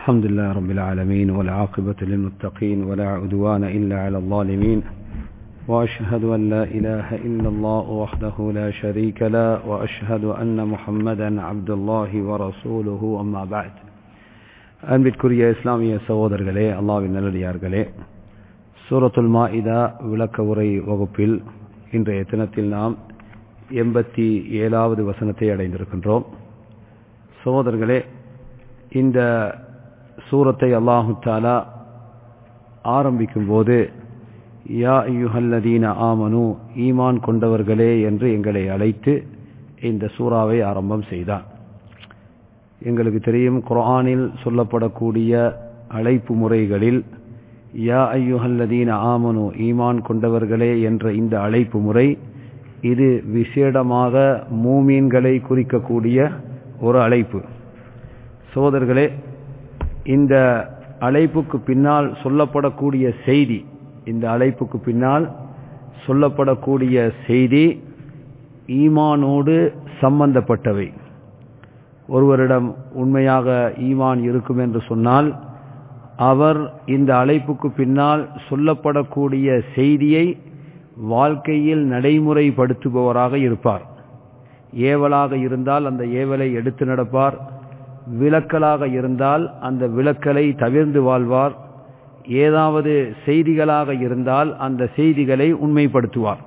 الحمد لله رب العالمين والعاقبة للمتقين ولا عدوان إلا على الظالمين وأشهد أن لا إله إلا الله وحده لا شريك له وأشهد أن محمدا عبد الله ورسوله أما بعد அன்பிற்குரிய இஸ்லாமிய சகோதரர்களே அல்லாவின் நல்லடியார்களே சூரத்துல் மாஇதா விளக்க உரை வகுப்பில் இன்றைய தினத்தில் நாம் எண்பத்தி ஏழாவது வசனத்தை அடைந்திருக்கின்றோம் சகோதரர்களே இந்த சூரத்தை அல்லாஹு தாலா ஆரம்பிக்கும் போது யா ஐயுஹல்லதீன ஆமனு ஈமான் கொண்டவர்களே என்று எங்களை அழைத்து இந்த சூறாவை ஆரம்பம் செய்தான் எங்களுக்கு தெரியும் குர்ஆனில் சொல்லப்படக்கூடிய அழைப்பு முறைகளில் யா ஐயுஹல்லதீன ஆமனு ஈமான் கொண்டவர்களே என்ற இந்த அழைப்பு முறை இது விசேடமாக மூமீன்களை குறிக்கக்கூடிய ஒரு அழைப்பு சோதர்களே இந்த அழைப்புக்கு பின்னால் சொல்லப்படக்கூடிய செய்தி இந்த அழைப்புக்கு பின்னால் சொல்லப்படக்கூடிய செய்தி ஈமானோடு சம்பந்தப்பட்டவை ஒருவரிடம் உண்மையாக ஈமான் இருக்கும் என்று சொன்னால் அவர் இந்த அழைப்புக்கு பின்னால் சொல்லப்படக்கூடிய செய்தியை வாழ்க்கையில் நடைமுறைப்படுத்துபவராக இருப்பார் ஏவலாக இருந்தால் அந்த ஏவலை எடுத்து நடப்பார் விளக்கலாக இருந்தால் அந்த விளக்கலை தவிர்ந்து வாழ்வார் ஏதாவது செய்திகளாக இருந்தால் அந்த செய்திகளை உண்மைப்படுத்துவார்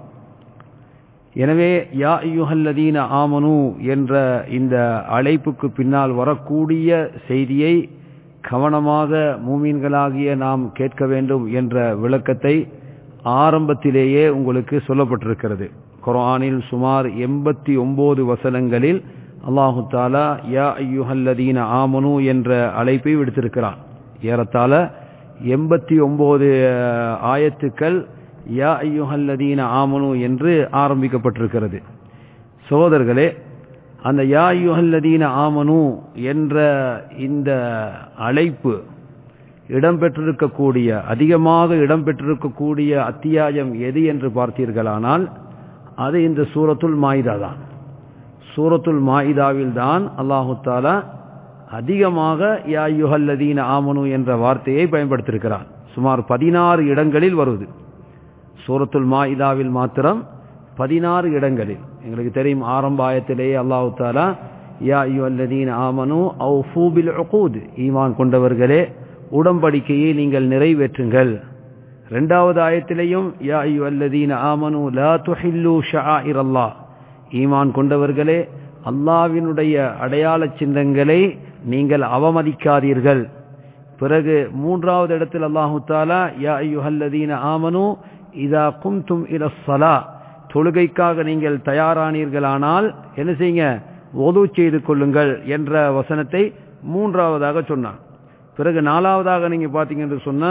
எனவே யா யுஹல்லதீன ஆமனு என்ற இந்த அழைப்புக்கு பின்னால் வரக்கூடிய செய்தியை கவனமாக மூமீன்களாகிய நாம் கேட்க வேண்டும் என்ற விளக்கத்தை ஆரம்பத்திலேயே உங்களுக்கு சொல்லப்பட்டிருக்கிறது குரானில் சுமார் எண்பத்தி ஒன்பது வசனங்களில் அல்லாஹு தாலா யா ஐயுஹல்லதீன ஆமனு என்ற அழைப்பை விடுத்திருக்கிறான் ஏறத்தாழ எண்பத்தி ஒன்பது ஆயத்துக்கள் யா ஐயுஹல்லதீன ஆமனு என்று ஆரம்பிக்கப்பட்டிருக்கிறது சகோதரர்களே அந்த யா ஐயுஹல்லதீன ஆமனு என்ற இந்த அழைப்பு இடம்பெற்றிருக்கக்கூடிய அதிகமாக இடம்பெற்றிருக்கக்கூடிய அத்தியாயம் எது என்று பார்த்தீர்களானால் அது இந்த சூரத்துல் மாயிதா தான் சூரத்துல் மாயிதாவில் தான் அல்லாஹு தாலா அதிகமாக யா யுஹல்லதீன ஆமனு என்ற வார்த்தையை பயன்படுத்தியிருக்கிறான் சுமார் பதினாறு இடங்களில் வருவது சூரத்துல் மாயிதாவில் மாத்திரம் பதினாறு இடங்களில் எங்களுக்கு தெரியும் ஆரம்ப ஆயத்திலேயே அல்லாஹு தாலா யா யுஹல்லதீன ஆமனு அவு ஃபூபில் உகூத் ஈமான் கொண்டவர்களே உடம்படிக்கையை நீங்கள் நிறைவேற்றுங்கள் இரண்டாவது ஆயத்திலேயும் யா ஐயுல்லதீன ஆமனு லா துஹில்லு ஷாஇர் அல்லாஹ் ஈமான் கொண்டவர்களே அல்லாவினுடைய அடையாள சின்னங்களை நீங்கள் அவமதிக்காதீர்கள் பிறகு மூன்றாவது இடத்தில் அல்லாஹு தாலா யா ஐயுஹல்லதீன ஆமனு இதா கும்தும் இல சலா தொழுகைக்காக நீங்கள் தயாரானீர்களானால் என்ன செய்யுங்க ஒது செய்து கொள்ளுங்கள் என்ற வசனத்தை மூன்றாவதாக சொன்னான் பிறகு நாலாவதாக நீங்க பாத்தீங்க என்று சொன்னா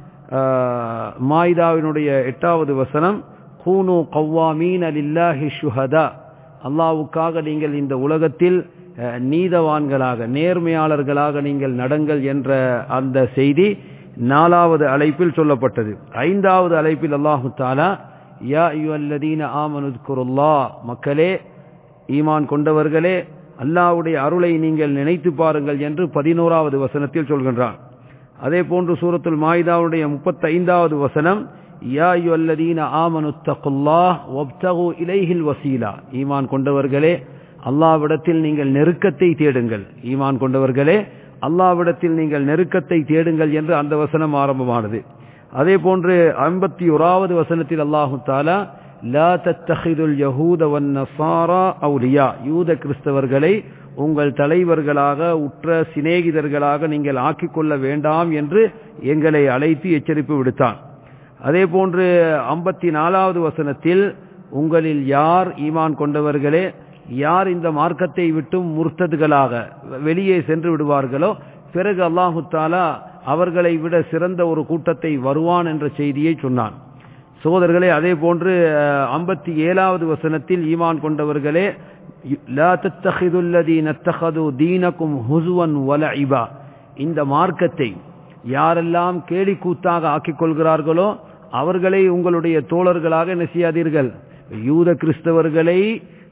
மாயிதாவினுடைய எட்டாவது வசனம் கூனு கவ்வாமீன் அலில்லாஹி ஷுஹதா அல்லாவுக்காக நீங்கள் இந்த உலகத்தில் நீதவான்களாக நேர்மையாளர்களாக நீங்கள் நடங்கள் என்ற அந்த செய்தி நாலாவது அழைப்பில் சொல்லப்பட்டது ஐந்தாவது அழைப்பில் அல்லாஹு தாலா யா யுல்லதீன ஆமனுத்குருல்லா மக்களே ஈமான் கொண்டவர்களே அல்லாவுடைய அருளை நீங்கள் நினைத்து பாருங்கள் என்று பதினோராவது வசனத்தில் சொல்கின்றான் அதே போன்று சூரத்துல் மாயிதாவுடைய முப்பத்தைந்தாவது வசனம் யா யுல்லதீன ஆமனுத்தகுல்லா ஒப்தகு இலைஹில் வசீலா ஈமான் கொண்டவர்களே அல்லாவிடத்தில் நீங்கள் நெருக்கத்தை தேடுங்கள் ஈமான் கொண்டவர்களே அல்லாவிடத்தில் நீங்கள் நெருக்கத்தை தேடுங்கள் என்று அந்த வசனம் ஆரம்பமானது அதே போன்று ஐம்பத்தி ஓராவது வசனத்தில் அல்லாஹு தாலா லா தத்தஹிதுல் யஹூத வன் நசாரா அவுலியா யூத கிறிஸ்தவர்களை உங்கள் தலைவர்களாக உற்ற சிநேகிதர்களாக நீங்கள் ஆக்கிக் கொள்ள வேண்டாம் என்று எங்களை அழைத்து எச்சரிப்பு விடுத்தான் அதே போன்று ஐம்பத்தி நாலாவது வசனத்தில் உங்களில் யார் ஈமான் கொண்டவர்களே யார் இந்த மார்க்கத்தை விட்டும் முர்த்ததுகளாக வெளியே சென்று விடுவார்களோ பிறகு அல்லாஹு தாலா அவர்களை விட சிறந்த ஒரு கூட்டத்தை வருவான் என்ற செய்தியை சொன்னான் சகோதரர்களே அதே போன்று ஐம்பத்தி ஏழாவது வசனத்தில் ஈமான் கொண்டவர்களே லா தத்தஹிதுல்லதி நத்தஹது தீனக்கும் ஹுசுவன் வலஇபா இந்த மார்க்கத்தை யாரெல்லாம் கேலி கூத்தாக ஆக்கிக் கொள்கிறார்களோ அவர்களை உங்களுடைய தோழர்களாக என்ன செய்யாதீர்கள் யூத கிறிஸ்தவர்களை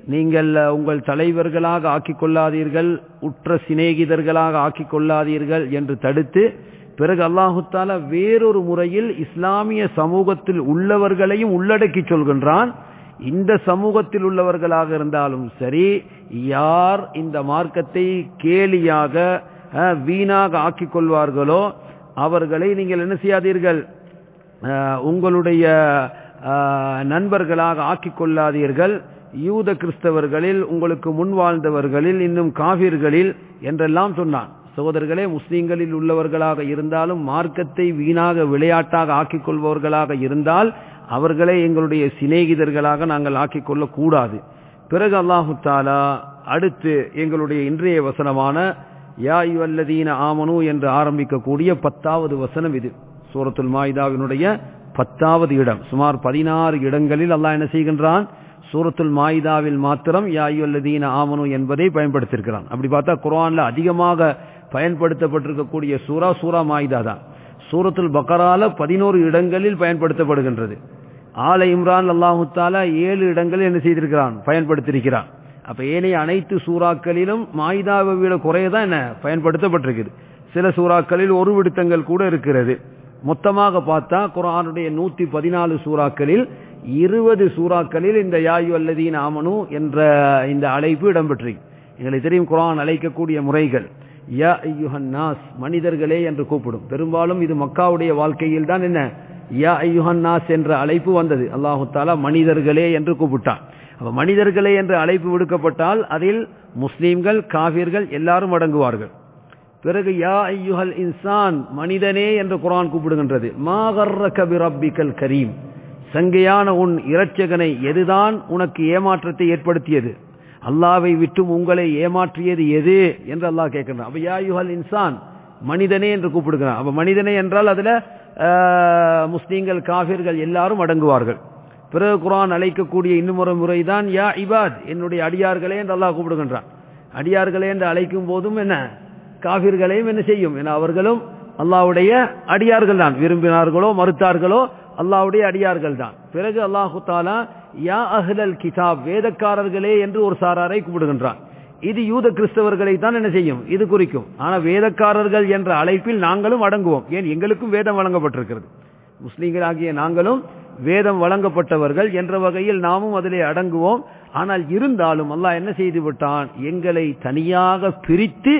நீங்கள் உங்கள் தலைவர்களாக ஆக்கிக் கொள்ளாதீர்கள் உற்ற சிநேகிதர்களாக ஆக்கிக் கொள்ளாதீர்கள் என்று தடுத்து பிறகு அல்லாஹு தாலா வேறொரு முறையில் இஸ்லாமிய சமூகத்தில் உள்ளவர்களையும் உள்ளடக்கி சொல்கின்றான் இந்த சமூகத்தில் உள்ளவர்களாக இருந்தாலும் சரி யார் இந்த மார்க்கத்தை கேலியாக வீணாக ஆக்கிக் கொள்வார்களோ அவர்களை நீங்கள் என்ன செய்யாதீர்கள் உங்களுடைய நண்பர்களாக ஆக்கிக் கொள்ளாதீர்கள் யூத கிறிஸ்தவர்களில் உங்களுக்கு முன் வாழ்ந்தவர்களில் இன்னும் காவிர்களில் என்றெல்லாம் சொன்னான் சகோதரர்களே முஸ்லீம்களில் உள்ளவர்களாக இருந்தாலும் மார்க்கத்தை வீணாக விளையாட்டாக ஆக்கிக் கொள்பவர்களாக இருந்தால் அவர்களே எங்களுடைய சிநேகிதர்களாக நாங்கள் ஆக்கிக் கொள்ளக்கூடாது பிறகு அல்லாஹு தாலா அடுத்து எங்களுடைய இன்றைய வசனமான யா யுவல்லதீன ஆமனு என்று ஆரம்பிக்கக்கூடிய பத்தாவது வசனம் இது சூரத்துல் மாயிதாவினுடைய பத்தாவது இடம் சுமார் பதினாறு இடங்களில் அல்லாஹ் என்ன செய்கின்றான் சூரத்துல் மாயிதாவில் மாத்திரம் யாயுல்லதீன ஆமனு என்பதை பயன்படுத்தியிருக்கிறான் அப்படி பார்த்தா குரான்ல அதிகமாக பயன்படுத்தப்பட்டிருக்கக்கூடிய சூரா சூரா மாயிதா தான் சூரத்துல் பக்கரால பதினோரு இடங்களில் பயன்படுத்தப்படுகின்றது ஆல இம்ரான் அல்லாஹு தாலா ஏழு இடங்களில் என்ன செய்திருக்கிறான் பயன்படுத்தியிருக்கிறான் அப்ப ஏனைய அனைத்து சூறாக்களிலும் மாயிதாவை விட குறையதான் என்ன பயன்படுத்தப்பட்டிருக்குது சில சூறாக்களில் ஒரு விடுத்தங்கள் கூட இருக்கிறது மொத்தமாக பார்த்தா குரானுடைய நூத்தி பதினாலு சூறாக்களில் இருபது சூறாக்களில் இந்த யாயு அல்லதீன் ஆமனு என்ற இந்த அழைப்பு இடம்பெற்றிருக்கு எங்களுக்கு தெரியும் குரான் அழைக்கக்கூடிய முறைகள் யா ஐயுஹன்னாஸ் மனிதர்களே என்று கூப்பிடும் பெரும்பாலும் இது மக்காவுடைய வாழ்க்கையில் தான் என்ன யா ஐயுஹன்னாஸ் என்ற அழைப்பு வந்தது அல்லாஹு தாலா மனிதர்களே என்று கூப்பிட்டான் அப்ப மனிதர்களே என்று அழைப்பு விடுக்கப்பட்டால் அதில் முஸ்லீம்கள் காவிர்கள் எல்லாரும் அடங்குவார்கள் பிறகு யா ஐயுஹல் இன்சான் மனிதனே என்று குரான் கூப்பிடுகின்றது மாகர்ர கபிரப்பிக்கல் கரீம் சங்கையான உன் இரட்சகனை எதுதான் உனக்கு ஏமாற்றத்தை ஏற்படுத்தியது அல்லாவை விட்டும் உங்களை ஏமாற்றியது எது என்று அல்லாஹ் கேட்கின்றான் அப்ப யா யுஹல் இன்சான் மனிதனே என்று கூப்பிடுகிறான் அப்ப மனிதனே என்றால் அதுல முஸ்லீம்கள் காபிர்கள் எல்லாரும் அடங்குவார்கள் பிறகு குரான் அழைக்கக்கூடிய இன்னும் ஒரு முறைதான் யா இபாத் என்னுடைய அடியார்களே என்று அல்லாஹ் கூப்பிடுகின்றான் அடியார்களே என்று அழைக்கும் போதும் என்ன காபிர்களையும் என்ன செய்யும் என அவர்களும் அல்லாவுடைய அடியார்கள் தான் விரும்பினார்களோ மறுத்தார்களோ அல்லாவுடைய அடியார்கள் தான் பிறகு அல்லாஹு தாலா யா அஹ்லல் கிதாப் வேதக்காரர்களே என்று ஒரு சாராரை கூப்பிடுகின்றான் இது யூத கிறிஸ்தவர்களை தான் என்ன செய்யும் இது குறிக்கும் ஆனா வேதக்காரர்கள் என்ற அழைப்பில் நாங்களும் அடங்குவோம் ஏன் எங்களுக்கும் வேதம் வழங்கப்பட்டிருக்கிறது முஸ்லீம்கள் ஆகிய நாங்களும் வேதம் வழங்கப்பட்டவர்கள் என்ற வகையில் நாமும் அதிலே அடங்குவோம் ஆனால் இருந்தாலும் அல்லாஹ் என்ன செய்து விட்டான் எங்களை தனியாக பிரித்து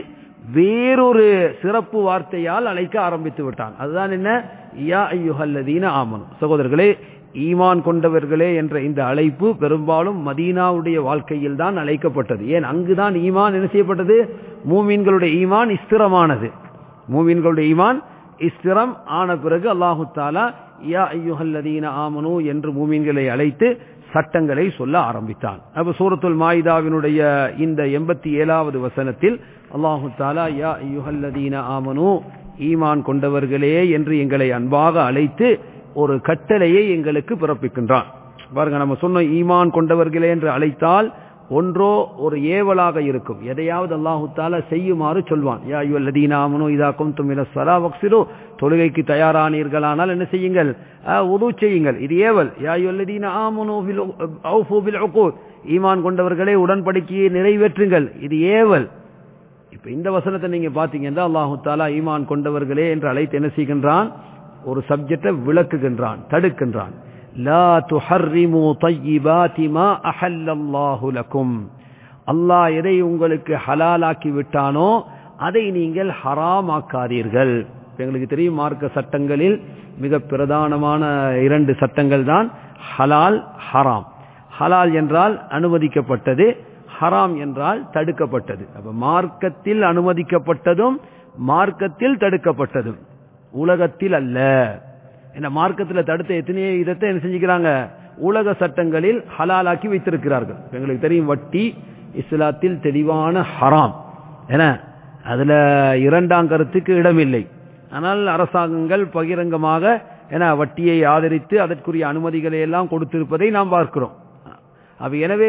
வேறொரு சிறப்பு வார்த்தையால் அழைக்க ஆரம்பித்து விட்டான் அதுதான் என்ன யா ஐயுஹல்லதீன ஆமன் சகோதரர்களே ஈமான் கொண்டவர்களே என்ற இந்த அழைப்பு பெரும்பாலும் மதீனாவுடைய வாழ்க்கையில் தான் அழைக்கப்பட்டது ஏன் அங்குதான் ஈமான் என்ன செய்யப்பட்டது மூமீன்களுடைய ஈமான் ஸ்திரமானது மூமீன்களுடைய ஈமான் ஸ்திரம் ஆன பிறகு அல்லாஹு தாலா யா ஐயுஹல்லதீன ஆமனு என்று மூமீன்களை அழைத்து சட்டங்களை சொல்ல ஆரம்பித்தான் அப்ப சூரத்துல் மாயிதாவினுடைய இந்த எண்பத்தி ஏழாவது வசனத்தில் அல்லாஹு தாலா யா ஐயுஹல்லதீன ஆமனு ஈமான் கொண்டவர்களே என்று எங்களை அன்பாக அழைத்து ஒரு கட்டளையை எங்களுக்கு பிறப்பிக்கின்றான் பாருங்க நம்ம சொன்ன ஈமான் கொண்டவர்களே என்று அழைத்தால் ஒன்றோ ஒரு ஏவலாக இருக்கும் எதையாவது அல்லாஹு தாலா செய்யுமாறு சொல்வான் யா யுவல்லதீனாமனு இதா குந்தும் இல சலா வக்சிலோ தொழுகைக்கு தயாரானீர்களானால் என்ன செய்யுங்கள் உது செய்யுங்கள் இது ஏவல் யா யுவல்லதீன ஆமனு அவுஃபு பில் உகூத் ஈமான் கொண்டவர்களே உடன்படிக்கையை நிறைவேற்றுங்கள் இது ஏவல் இப்ப இந்த வசனத்தை நீங்க பாத்தீங்கன்னா அல்லாஹு தாலா ஈமான் கொண்டவர்களே என்று அழைத்து என்ன செய்கின்றான் ஒரு சப்ஜெக்டை விளக்குகின்றான் தடுக்கின்றான் லா துஹர்ரிமு தய்யிபாதி மா அஹல்லல்லாஹு லக்கும் அல்லாஹ் எதை உங்களுக்கு ஹலாலாக்கி விட்டானோ அதை நீங்கள் ஹராமாக்காதீர்கள் எங்களுக்கு தெரியும் மார்க்க சட்டங்களில் மிக பிரதானமான இரண்டு சட்டங்கள் தான் ஹலால் ஹராம் ஹலால் என்றால் அனுமதிக்கப்பட்டது ஹராம் என்றால் தடுக்கப்பட்டது அப்ப மார்க்கத்தில் அனுமதிக்கப்பட்டதும் மார்க்கத்தில் தடுக்கப்பட்டதும் உலகத்தில் அல்ல என்ன மார்க்கத்தில் தடுத்த எத்தனையோ இதத்தை என்ன செஞ்சுக்கிறாங்க உலக சட்டங்களில் ஹலாலாக்கி வைத்திருக்கிறார்கள் எங்களுக்கு தெரியும் வட்டி இஸ்லாத்தில் தெளிவான ஹராம் என அதுல இரண்டாம் கருத்துக்கு இடமில்லை ஆனால் அரசாங்கங்கள் பகிரங்கமாக என வட்டியை ஆதரித்து அதற்குரிய அனுமதிகளை எல்லாம் கொடுத்திருப்பதை நாம் பார்க்கிறோம் அப்ப எனவே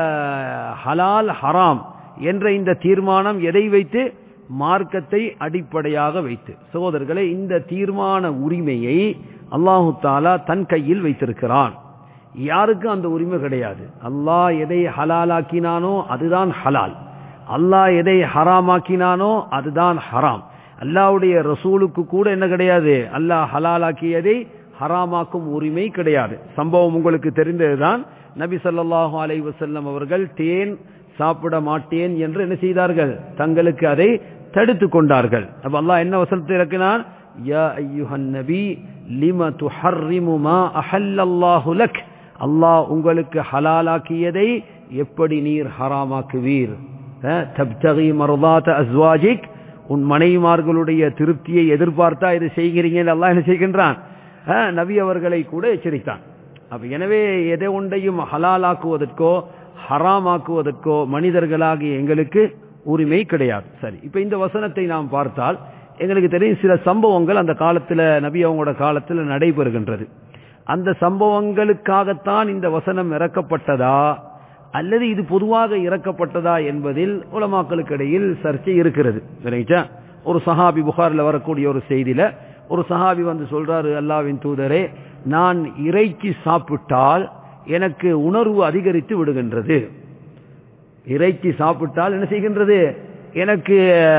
ஹலால் ஹராம் என்ற இந்த தீர்மானம் எதை வைத்து மார்க்கத்தை அடிப்படையாக வைத்து சகோதரர்களே இந்த தீர்மான உரிமையை அல்லாஹு தாலா தன் கையில் வைத்திருக்கிறான் யாருக்கும் அந்த உரிமை கிடையாது அல்லாஹ் எதை ஹலாலாக்கினானோ அதுதான் ஹலால் அல்லாஹ் எதை ஹராமாக்கினானோ அதுதான் ஹராம் அல்லாவுடைய ரசூலுக்கு கூட என்ன கிடையாது அல்லாஹ் ஹலாலாக்கியதை ஹராமாக்கும் உரிமை கிடையாது சம்பவம் உங்களுக்கு தெரிந்ததுதான் நபி ஸல்லல்லாஹு அலைஹி வஸல்லம் அவர்கள் தேன் சாப்பிட மாட்டேன் என்று என்ன செய்தார்கள் தங்களுக்கு அதை தடுத்து கொண்டார்கள் அப்ப அல்லாஹ் என்ன வசனத்தை இறக்கினான் யா ஐயுஹன் நபி லிம துஹர்ரிமு மா அஹல்லல்லாஹு லக் அல்லாஹ் உங்களுக்கு ஹலாலாக்கியதை எப்படி நீர் ஹராமாக்குவீர் தப்தகி மர்தாத அஸ்வாஜிக் உன் மனைவிமார்களுடைய திருப்தியை எதிர்பார்த்தா இது செய்கிறீங்க அல்லாஹ் என்ன செய்கின்றான் நபி அவர்களை கூட எச்சரித்தான் அப்ப எனவே எதை ஒன்றையும் ஹலாலாக்குவதற்கோ ஹராமாக்குவதற்கோ மனிதர்களாகிய எங்களுக்கு உரிமை கிடையாது சரி இப்ப இந்த வசனத்தை நாம் பார்த்தால் எங்களுக்கு தெரியும் சில சம்பவங்கள் அந்த காலத்துல நபி அவங்களோட காலத்துல நடைபெறுகின்றது அந்த சம்பவங்களுக்காகத்தான் இந்த வசனம் இறக்கப்பட்டதா அல்லது இது பொதுவாக இறக்கப்பட்டதா என்பதில் உலமாக்களுக்கு இடையில் சர்ச்சை இருக்கிறது சரிங்களா ஒரு சஹாபி புகாரில் வரக்கூடிய ஒரு செய்தியில ஒரு சஹாபி வந்து சொல்றாரு அல்லாவின் தூதரே நான் இறைச்சி சாப்பிட்டால் எனக்கு உணர்வு அதிகரித்து விடுகின்றது இறைச்சி சாப்பிட்டால் என்ன செய்கின்றது எனக்கு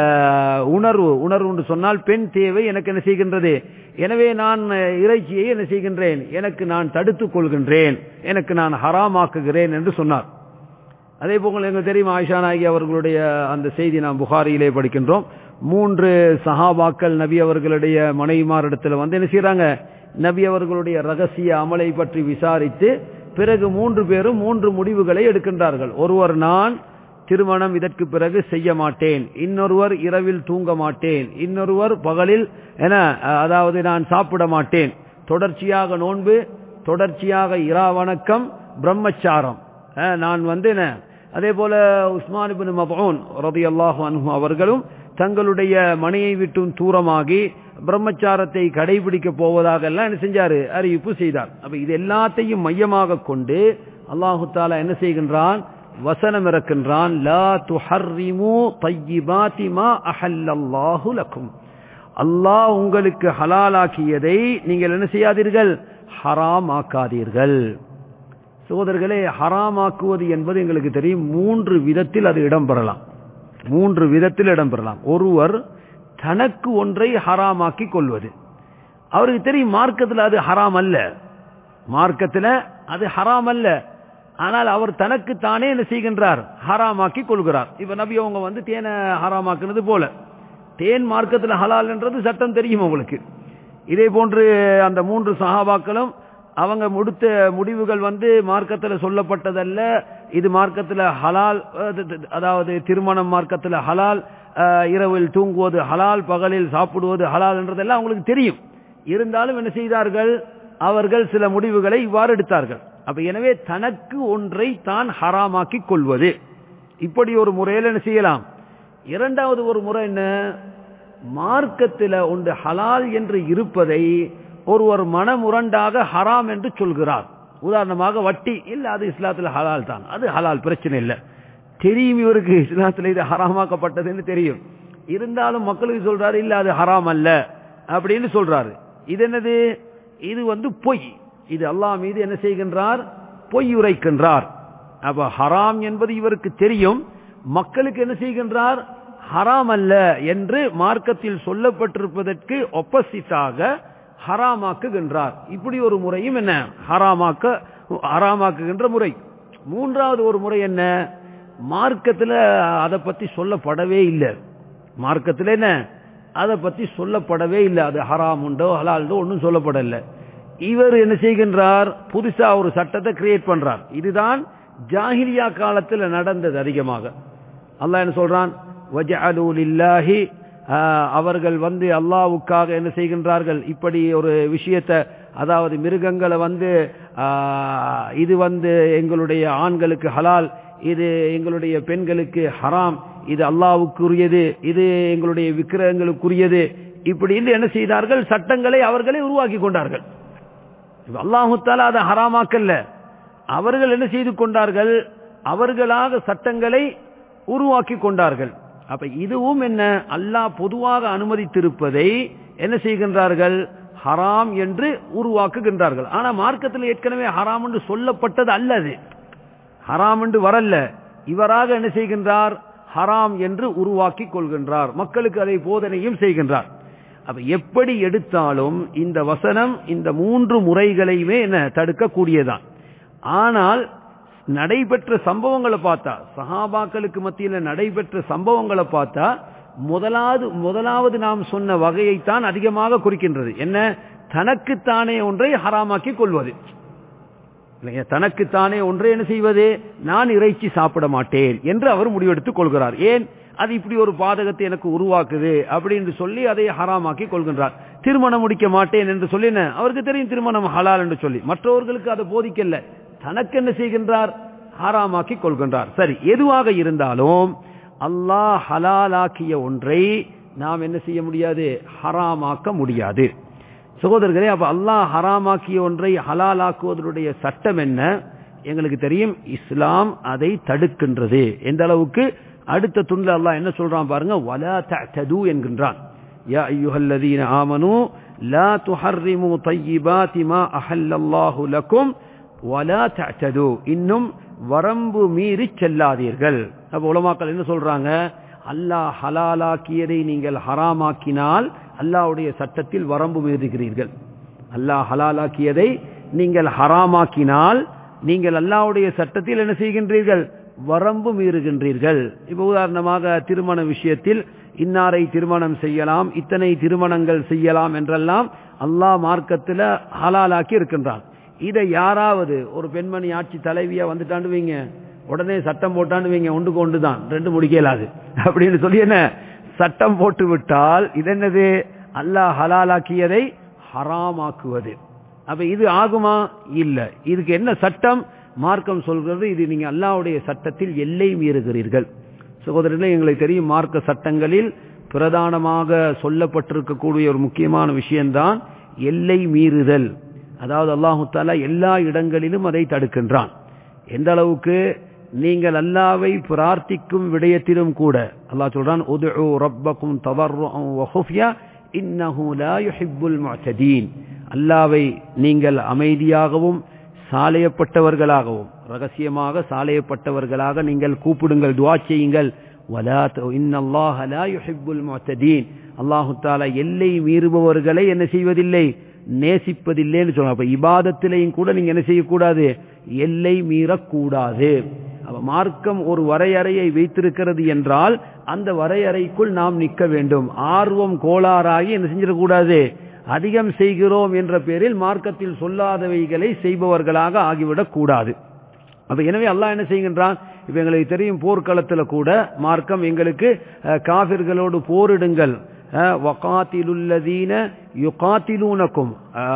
உணர்வு உணர்வு என்று சொன்னால் பெண் தேவை எனக்கு என்ன செய்கின்றது எனவே நான் இறைச்சியை என்ன செய்கின்றேன் எனக்கு நான் தடுத்துக் கொள்கின்றேன் எனக்கு நான் ஹராமாக்குகிறேன் என்று சொன்னார் அதே போல் எங்களுக்கு தெரியும் ஆயிஷா நாயகி அவர்களுடைய அந்த செய்தி நாம் புகாரியிலே படிக்கின்றோம் மூன்று சஹாபாக்கள் நபி அவர்களுடைய மனைவிமாரிடத்தில் வந்து என்ன செய்யறாங்க நபி அவர்களுடைய ரகசிய அமலை பற்றி விசாரித்து பிறகு மூன்று பேரும் மூன்று முடிவுகளை எடுக்கின்றார்கள் ஒருவர் நான் திருமணம் இதற்கு பிறகு செய்ய மாட்டேன் இன்னொருவர் இரவில் தூங்க மாட்டேன் இன்னொருவர் பகலில் என அதாவது நான் சாப்பிட மாட்டேன் தொடர்ச்சியாக நோன்பு தொடர்ச்சியாக இரா வணக்கம் பிரம்மச்சாரம் நான் வந்து என்ன அதே போல உஸ்மான் பின் மபூன் ரதி அல்லாஹு அன்ஹு அவர்களும் தங்களுடைய மனையை விட்டும் தூரமாகி பிரம்மச்சாரத்தை கடைபிடிக்க போவதாக எல்லாம் என்ன செஞ்சாரு அறிவிப்பு செய்தார் அப்ப இது எல்லாத்தையும் மையமாக கொண்டு அல்லாஹு தாலா என்ன செய்கின்றான் வசனம் இறக்கின்றான் லா துஹர்ரிமு தையிபாதி மா அஹல்லல்லாஹு லக்கும் அல்லாஹ் உங்களுக்கு ஹலாலாக்கியதை நீங்கள் என்ன செய்யாதீர்கள் ஹராம் ஆக்காதீர்கள் சகோதரர்களே ஹராமாக்குவது என்பது எங்களுக்கு தெரியும் மூன்று விதத்தில் அது இடம்பெறலாம் மூன்று விதத்தில் இடம்பெறலாம் ஒருவர் தனக்கு ஒன்றை ஹராமாக்கி கொள்வது அவருக்கு தெரியும் மார்க்கத்தில் அது ஹராம் அல்ல மார்க்கத்தில் அது ஹராம் அல்ல ஆனால் அவர் தனக்கு தானே என்ன செய்கின்றார் ஹராமாக்கி கொள்கிறார் இப்ப நபி அவங்க வந்து தேனை ஹராமாக்குனது போல தேன் மார்க்கத்தில் ஹலால் என்றது சட்டம் தெரியும் உங்களுக்கு இதே போன்று அந்த மூன்று சஹாபாக்களும் அவங்க முடித்த முடிவுகள் வந்து மார்க்கத்தில் சொல்லப்பட்டதல்ல இது மார்க்கத்தில் ஹலால் அதாவது திருமணம் மார்க்கத்தில் ஹலால் இரவில் தூங்குவது ஹலால் பகலில் சாப்பிடுவது ஹலால் என்றதெல்லாம் அவங்களுக்கு தெரியும் இருந்தாலும் என்ன செய்தார்கள் அவர்கள் சில முடிவுகளை இவ்வாறு எடுத்தார்கள் அப்ப எனவே தனக்கு ஒன்றை தான் ஹராமாக்கி கொள்வது இப்படி ஒரு முறையில் என்ன செய்யலாம் இரண்டாவது ஒரு முறை என்ன மார்க்கத்தில் ஒன்று ஹலால் என்று இருப்பதை ஒருவர் மனமுரண்டாக ஹராம் என்று சொல்கிறார் உதாரணமாக வட்டி இல்ல அது இஸ்லாத்தில் ஹலால் தான் அது ஹலால் பிரச்சனை இல்லை தெரியும் இவருக்கு இஸ்லாத்தில் இது ஹராமாக்கப்பட்டதுன்னு தெரியும் இருந்தாலும் மக்களுக்கு சொல்றாரு இல்ல அது ஹராம் அல்ல அப்படின்னு சொல்றாரு இது என்னது இது வந்து பொய் இது அல்லாஹ் மீது என்ன செய்கின்றார் பொய் உரைக்கின்றார் அப்ப ஹராம் என்பது இவருக்கு தெரியும் மக்களுக்கு என்ன செய்கின்றார் ஹராம் அல்ல என்று மார்க்கத்தில் சொல்லப்பட்டிருப்பதற்கு ஒப்பசிட்டாக ஹராமாக்குகின்றார் இப்படி ஒரு முறையும் என்ன ஹராமாக்க ஹராமாக்குகின்ற முறை மூன்றாவது ஒரு முறை என்ன மார்க்கத்தில் அதை பத்தி சொல்லப்படவே இல்லை மார்க்கத்தில் என்ன அதை பத்தி சொல்லப்படவே இல்லை அது ஹராம் உண்டோ ஹலால்டோ ஒன்றும் சொல்லப்படல இவர் என்ன செய்கின்றார் புதுசா ஒரு சட்டத்தை கிரியேட் பண்றார் இதுதான் ஜாகிலியா காலத்தில் நடந்தது அதிகமாக அல்லாஹ் என்ன சொல்றான் அவர்கள் வந்து அல்லாவுக்காக என்ன செய்கின்றார்கள் இப்படி ஒரு விஷயத்தை அதாவது மிருகங்களை வந்து இது வந்து எங்களுடைய ஆண்களுக்கு ஹலால் இது எங்களுடைய பெண்களுக்கு ஹராம் இது அல்லாவுக்குரியது இது எங்களுடைய விக்கிரகங்களுக்குரியது இப்படி என்ன செய்தார்கள் சட்டங்களை அவர்களே உருவாக்கி கொண்டார்கள் அல்லாஹுத்தாலா அதை ஹராமாக்கல்ல அவர்கள் என்ன செய்து கொண்டார்கள் அவர்களாக சட்டங்களை உருவாக்கி கொண்டார்கள் அப்ப இதுவும் என்ன அல்லாஹ் பொதுவாக அனுமதித்திருப்பதை என்ன செய்கின்றார்கள் ஹராம் என்று உருவாக்குகின்றார்கள் ஆனா மார்க்கத்தில் ஏற்கனவே ஹராம் என்று சொல்லப்பட்டது அல்லது ஹராம் என்று வரல்ல இவராக என்ன செய்கின்றார் ஹராம் என்று உருவாக்கி கொள்கின்றார் மக்களுக்கு அதை போதனையும் செய்கின்றார் அப்ப எப்படி எடுத்தாலும் இந்த வசனம் இந்த மூன்று முறைகளையுமே என்ன தடுக்கக்கூடியதான் ஆனால் நடைபெற்ற சம்பவங்களை பார்த்தா சஹாபாக்களுக்கு மத்தியில் நடைபெற்ற சம்பவங்களை பார்த்தா முதலாவது முதலாவது நாம் சொன்ன வகையைத்தான் அதிகமாக குறிக்கின்றது என்ன தனக்குத்தானே ஒன்றை ஹராமாக்கி கொள்வது இல்லைங்க தனக்குத்தானே ஒன்றை என்ன செய்வது நான் இறைச்சி சாப்பிட மாட்டேன் என்று அவர் முடிவெடுத்துக் கொள்கிறார் ஏன் அது இப்படி ஒரு பாதகத்தை எனக்கு உருவாக்குது அப்படின்னு சொல்லி அதை ஹராமாக்கி கொள்கின்றார் திருமணம் முடிக்க மாட்டேன் என்று சொல்லி என்ன அவருக்கு தெரியும் திருமணம் ஹலால் என்று சொல்லி மற்றவர்களுக்கு அதை போதிக்கல தனக்கு என்ன செய்கின்றார் ஹராமாக்கி கொள்கின்றார் சரி எதுவாக இருந்தாலும் அல்லாஹ் ஹலாலாக்கிய ஒன்றை நாம் என்ன செய்ய முடியாது ஹராமாக்க முடியாது சகோதரர்களே அப்ப அல்லாஹ் ஹராமாக்கிய ஒன்றை ஹலாலாக்குவதனுடைய சட்டம் என்ன எங்களுக்கு தெரியும் இஸ்லாம் அதை தடுக்கின்றது எந்த அளவுக்கு அடுத்த துண்ல அல்லாஹ் என்ன சொல்றான் பாருங்க வலா தஅதது என்கின்றான் யா அய்யுஹல்லதீன ஆமனு லா துஹர்ரிமு தய்யிபாதி மா அஹல்லல்லாஹு லக்கும் வலா தஅதது இன்னும் வரம்பு மீறி செல்லாதீர்கள் அப்ப உலமாக்கள் என்ன சொல்றாங்க அல்லாஹ் ஹலாலாக்கியதை நீங்கள் ஹராமாக்கினால் அல்லாஹ்வுடைய சட்டத்தில் வரம்பு மீறுகிறீர்கள் அல்லாஹ் ஹலாலாக்கியதை நீங்கள் ஹராமாக்கினால் நீங்கள் அல்லாஹ்வுடைய சட்டத்தில் என்ன செய்கின்றீர்கள் வரம்பு மீறுகின்றீர்கள் இப்ப உதாரணமாக திருமண விஷயத்தில் இன்னாரை திருமணம் செய்யலாம் இத்தனை திருமணங்கள் செய்யலாம் என்றெல்லாம் அல்லாஹ் மார்க்கத்தில் ஹலாலாக்கி இருக்கின்றான் இதை யாராவது ஒரு பெண்மணி ஆட்சி தலைவியா வந்துட்டாண்டு வைங்க உடனே சட்டம் போட்டாண்டு வைங்க ஒன்று கொண்டு தான் ரெண்டு முடிக்கலாது அப்படின்னு சொல்லி என்ன சட்டம் போட்டு விட்டால் இது என்னது அல்லாஹ் ஹலாலாக்கியதை ஹராமாக்குவது அப்ப இது ஆகுமா இல்ல இதுக்கு என்ன சட்டம் மார்க்கம் சொல்கிறது இது நீங்க அல்லாவுடைய சட்டத்தில் எல்லை மீறுகிறீர்கள் சகோதரர்களே எங்களுக்கு தெரியும் மார்க்க சட்டங்களில் பிரதானமாக சொல்லப்பட்டிருக்கக்கூடிய ஒரு முக்கியமான விஷயம்தான் எல்லை மீறுதல் அதாவது அல்லாஹு தாலா எல்லா இடங்களிலும் அதை தடுக்கின்றான் எந்த அளவுக்கு நீங்கள் அல்லாவை பிரார்த்திக்கும் விடயத்திலும் கூட அல்லாஹ் சொல்றான் உதுஉ ரப்பக்கும் தவர்ருஅன் வ குஃப்யா இன்னஹு லா யுஹிப்புல் முஅ்ததீன் அல்லாவை நீங்கள் அமைதியாகவும் சாலையப்பட்டவர்களாகவும் ரகசியமாக சாலையப்பட்டவர்களாக நீங்கள் கூப்பிடுங்கள் துஆ செய்யுங்கள் வலா இன்னல்லாஹ லா யுஹிப்புல் முஅ்ததீன் அல்லாஹு தஆலா எல்லை மீறுபவர்களை என்ன செய்வதில்லை நேசிப்பதில்லைன்னு சொல்றாங்க அப்ப இபாதத்திலையும் கூட நீங்க என்ன செய்யக்கூடாது எல்லை மீறக்கூடாது அப்ப மார்க்கம் ஒரு வரையறையை வைத்திருக்கிறது என்றால் அந்த வரையறைக்குள் நாம் நிற்க வேண்டும் ஆர்வம் கோளாறாகி என்ன செஞ்சிடக்கூடாது அதிகம் செய்கிறோம் என்ற பேரில் மார்க்கத்தில் சொல்லாதவைகளை செய்பவர்களாக ஆகிவிடக் கூடாது அப்ப எனவே அல்லாஹ் என்ன செய்கின்றான் இப்ப எங்களுக்கு தெரியும் போர்க்களத்தில் கூட மார்க்கம் எங்களுக்கு காபிர்களோடு போரிடுங்கள் வகாத்திலுள்ளதீன யுகாத்திலூனக்கும்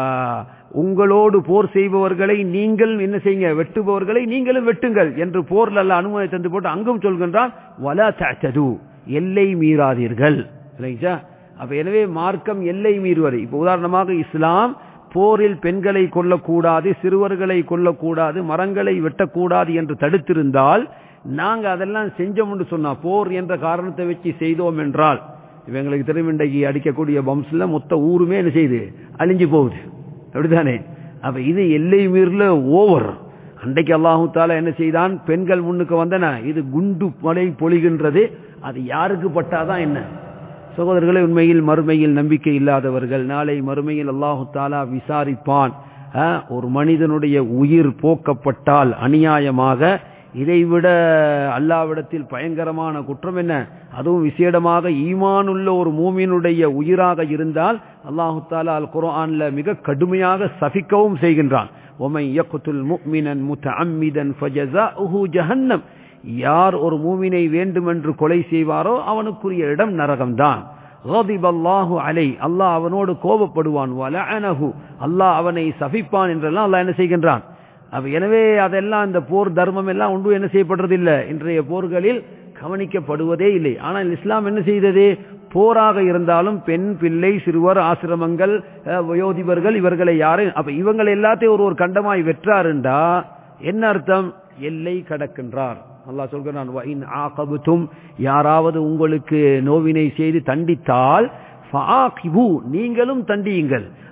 உங்களோடு போர் செய்பவர்களை நீங்கள் என்ன செய்யுங்க வெட்டுபவர்களை நீங்களும் வெட்டுங்கள் என்று போர்ல அல்ல அனுமதி தந்து போட்டு அங்கும் சொல்கின்றான் வல தது எல்லை மீறாதீர்கள் இல்லைங்களா அப்ப எனவே மார்க்கம் எல்லை மீறுவது இப்ப உதாரணமாக இஸ்லாம் போரில் பெண்களை கொல்லக்கூடாது சிறுவர்களை கொல்லக்கூடாது மரங்களை வெட்டக்கூடாது என்று தடுத்திருந்தால் நாங்க அதெல்லாம் செஞ்சோம் என்று சொன்னா போர் என்ற காரணத்தை வச்சு செய்தோம் என்றால் இப்ப எங்களுக்கு தெரியும் இன்றைக்கு அடிக்கக்கூடிய பம்ஸ்ல மொத்த ஊருமே என்ன செய்யுது அழிஞ்சு போகுது அப்படித்தானே அப்ப இது எல்லை மீறல ஓவர் அன்றைக்கு அல்லாஹு தாலா என்ன செய்தான் பெண்கள் முன்னுக்கு வந்தன இது குண்டு மழை பொழிகின்றது அது யாருக்கு பட்டாதான் என்ன சகோதரர்களை உண்மையில் மறுமையில் நம்பிக்கை இல்லாதவர்கள் நாளை மறுமையில் அல்லாஹு தாலா விசாரிப்பான் ஒரு மனிதனுடைய உயிர் போக்கப்பட்டால் அநியாயமாக இதைவிட அல்லாவிடத்தில் பயங்கரமான குற்றம் என்ன அதுவும் விசேடமாக ஈமானுள்ள ஒரு மூமியினுடைய உயிராக இருந்தால் அல்லாஹு தாலா அல் குர்ஆன்ல மிக கடுமையாக சபிக்கவும் செய்கின்றான் ஒமை யக்குத்துல் முக்மினன் முத்தஅம்மிதன் ஃபஜஸாஉஹு ஜஹன்னம் யார் ஒரு மூமினை வேண்டுமென்று கொலை செய்வாரோ அவனுக்குரிய இடம் நரகம்தான் அல்லாஹு அலை அல்லாஹ் அவனோடு கோபப்படுவான் வலஅனஹு அல்லாஹ் அவனை சபிப்பான் என்றெல்லாம் அல்லாஹ் என்ன செய்கின்றான் அப்ப எனவே அதெல்லாம் இந்த போர் தர்மம் எல்லாம் ஒன்று என்ன செய்யப்படுறதில்லை இன்றைய போர்களில் கவனிக்கப்படுவதே இல்லை ஆனால் இஸ்லாம் என்ன செய்தது போராக இருந்தாலும் பெண் பிள்ளை சிறுவர் ஆசிரமங்கள் வயோதிபர்கள் இவர்களை யாரு அப்ப இவங்களை எல்லாத்தையும் ஒரு ஒரு கண்டமாய் வெற்றாருண்டா என்ன அர்த்தம் எல்லை கடக்கின்றார் அல்லாஹ் சொல்கிறான் யாராவது உங்களுக்கு நோவினை செய்து தண்டித்தால் நீங்களும் தண்டியுங்கள்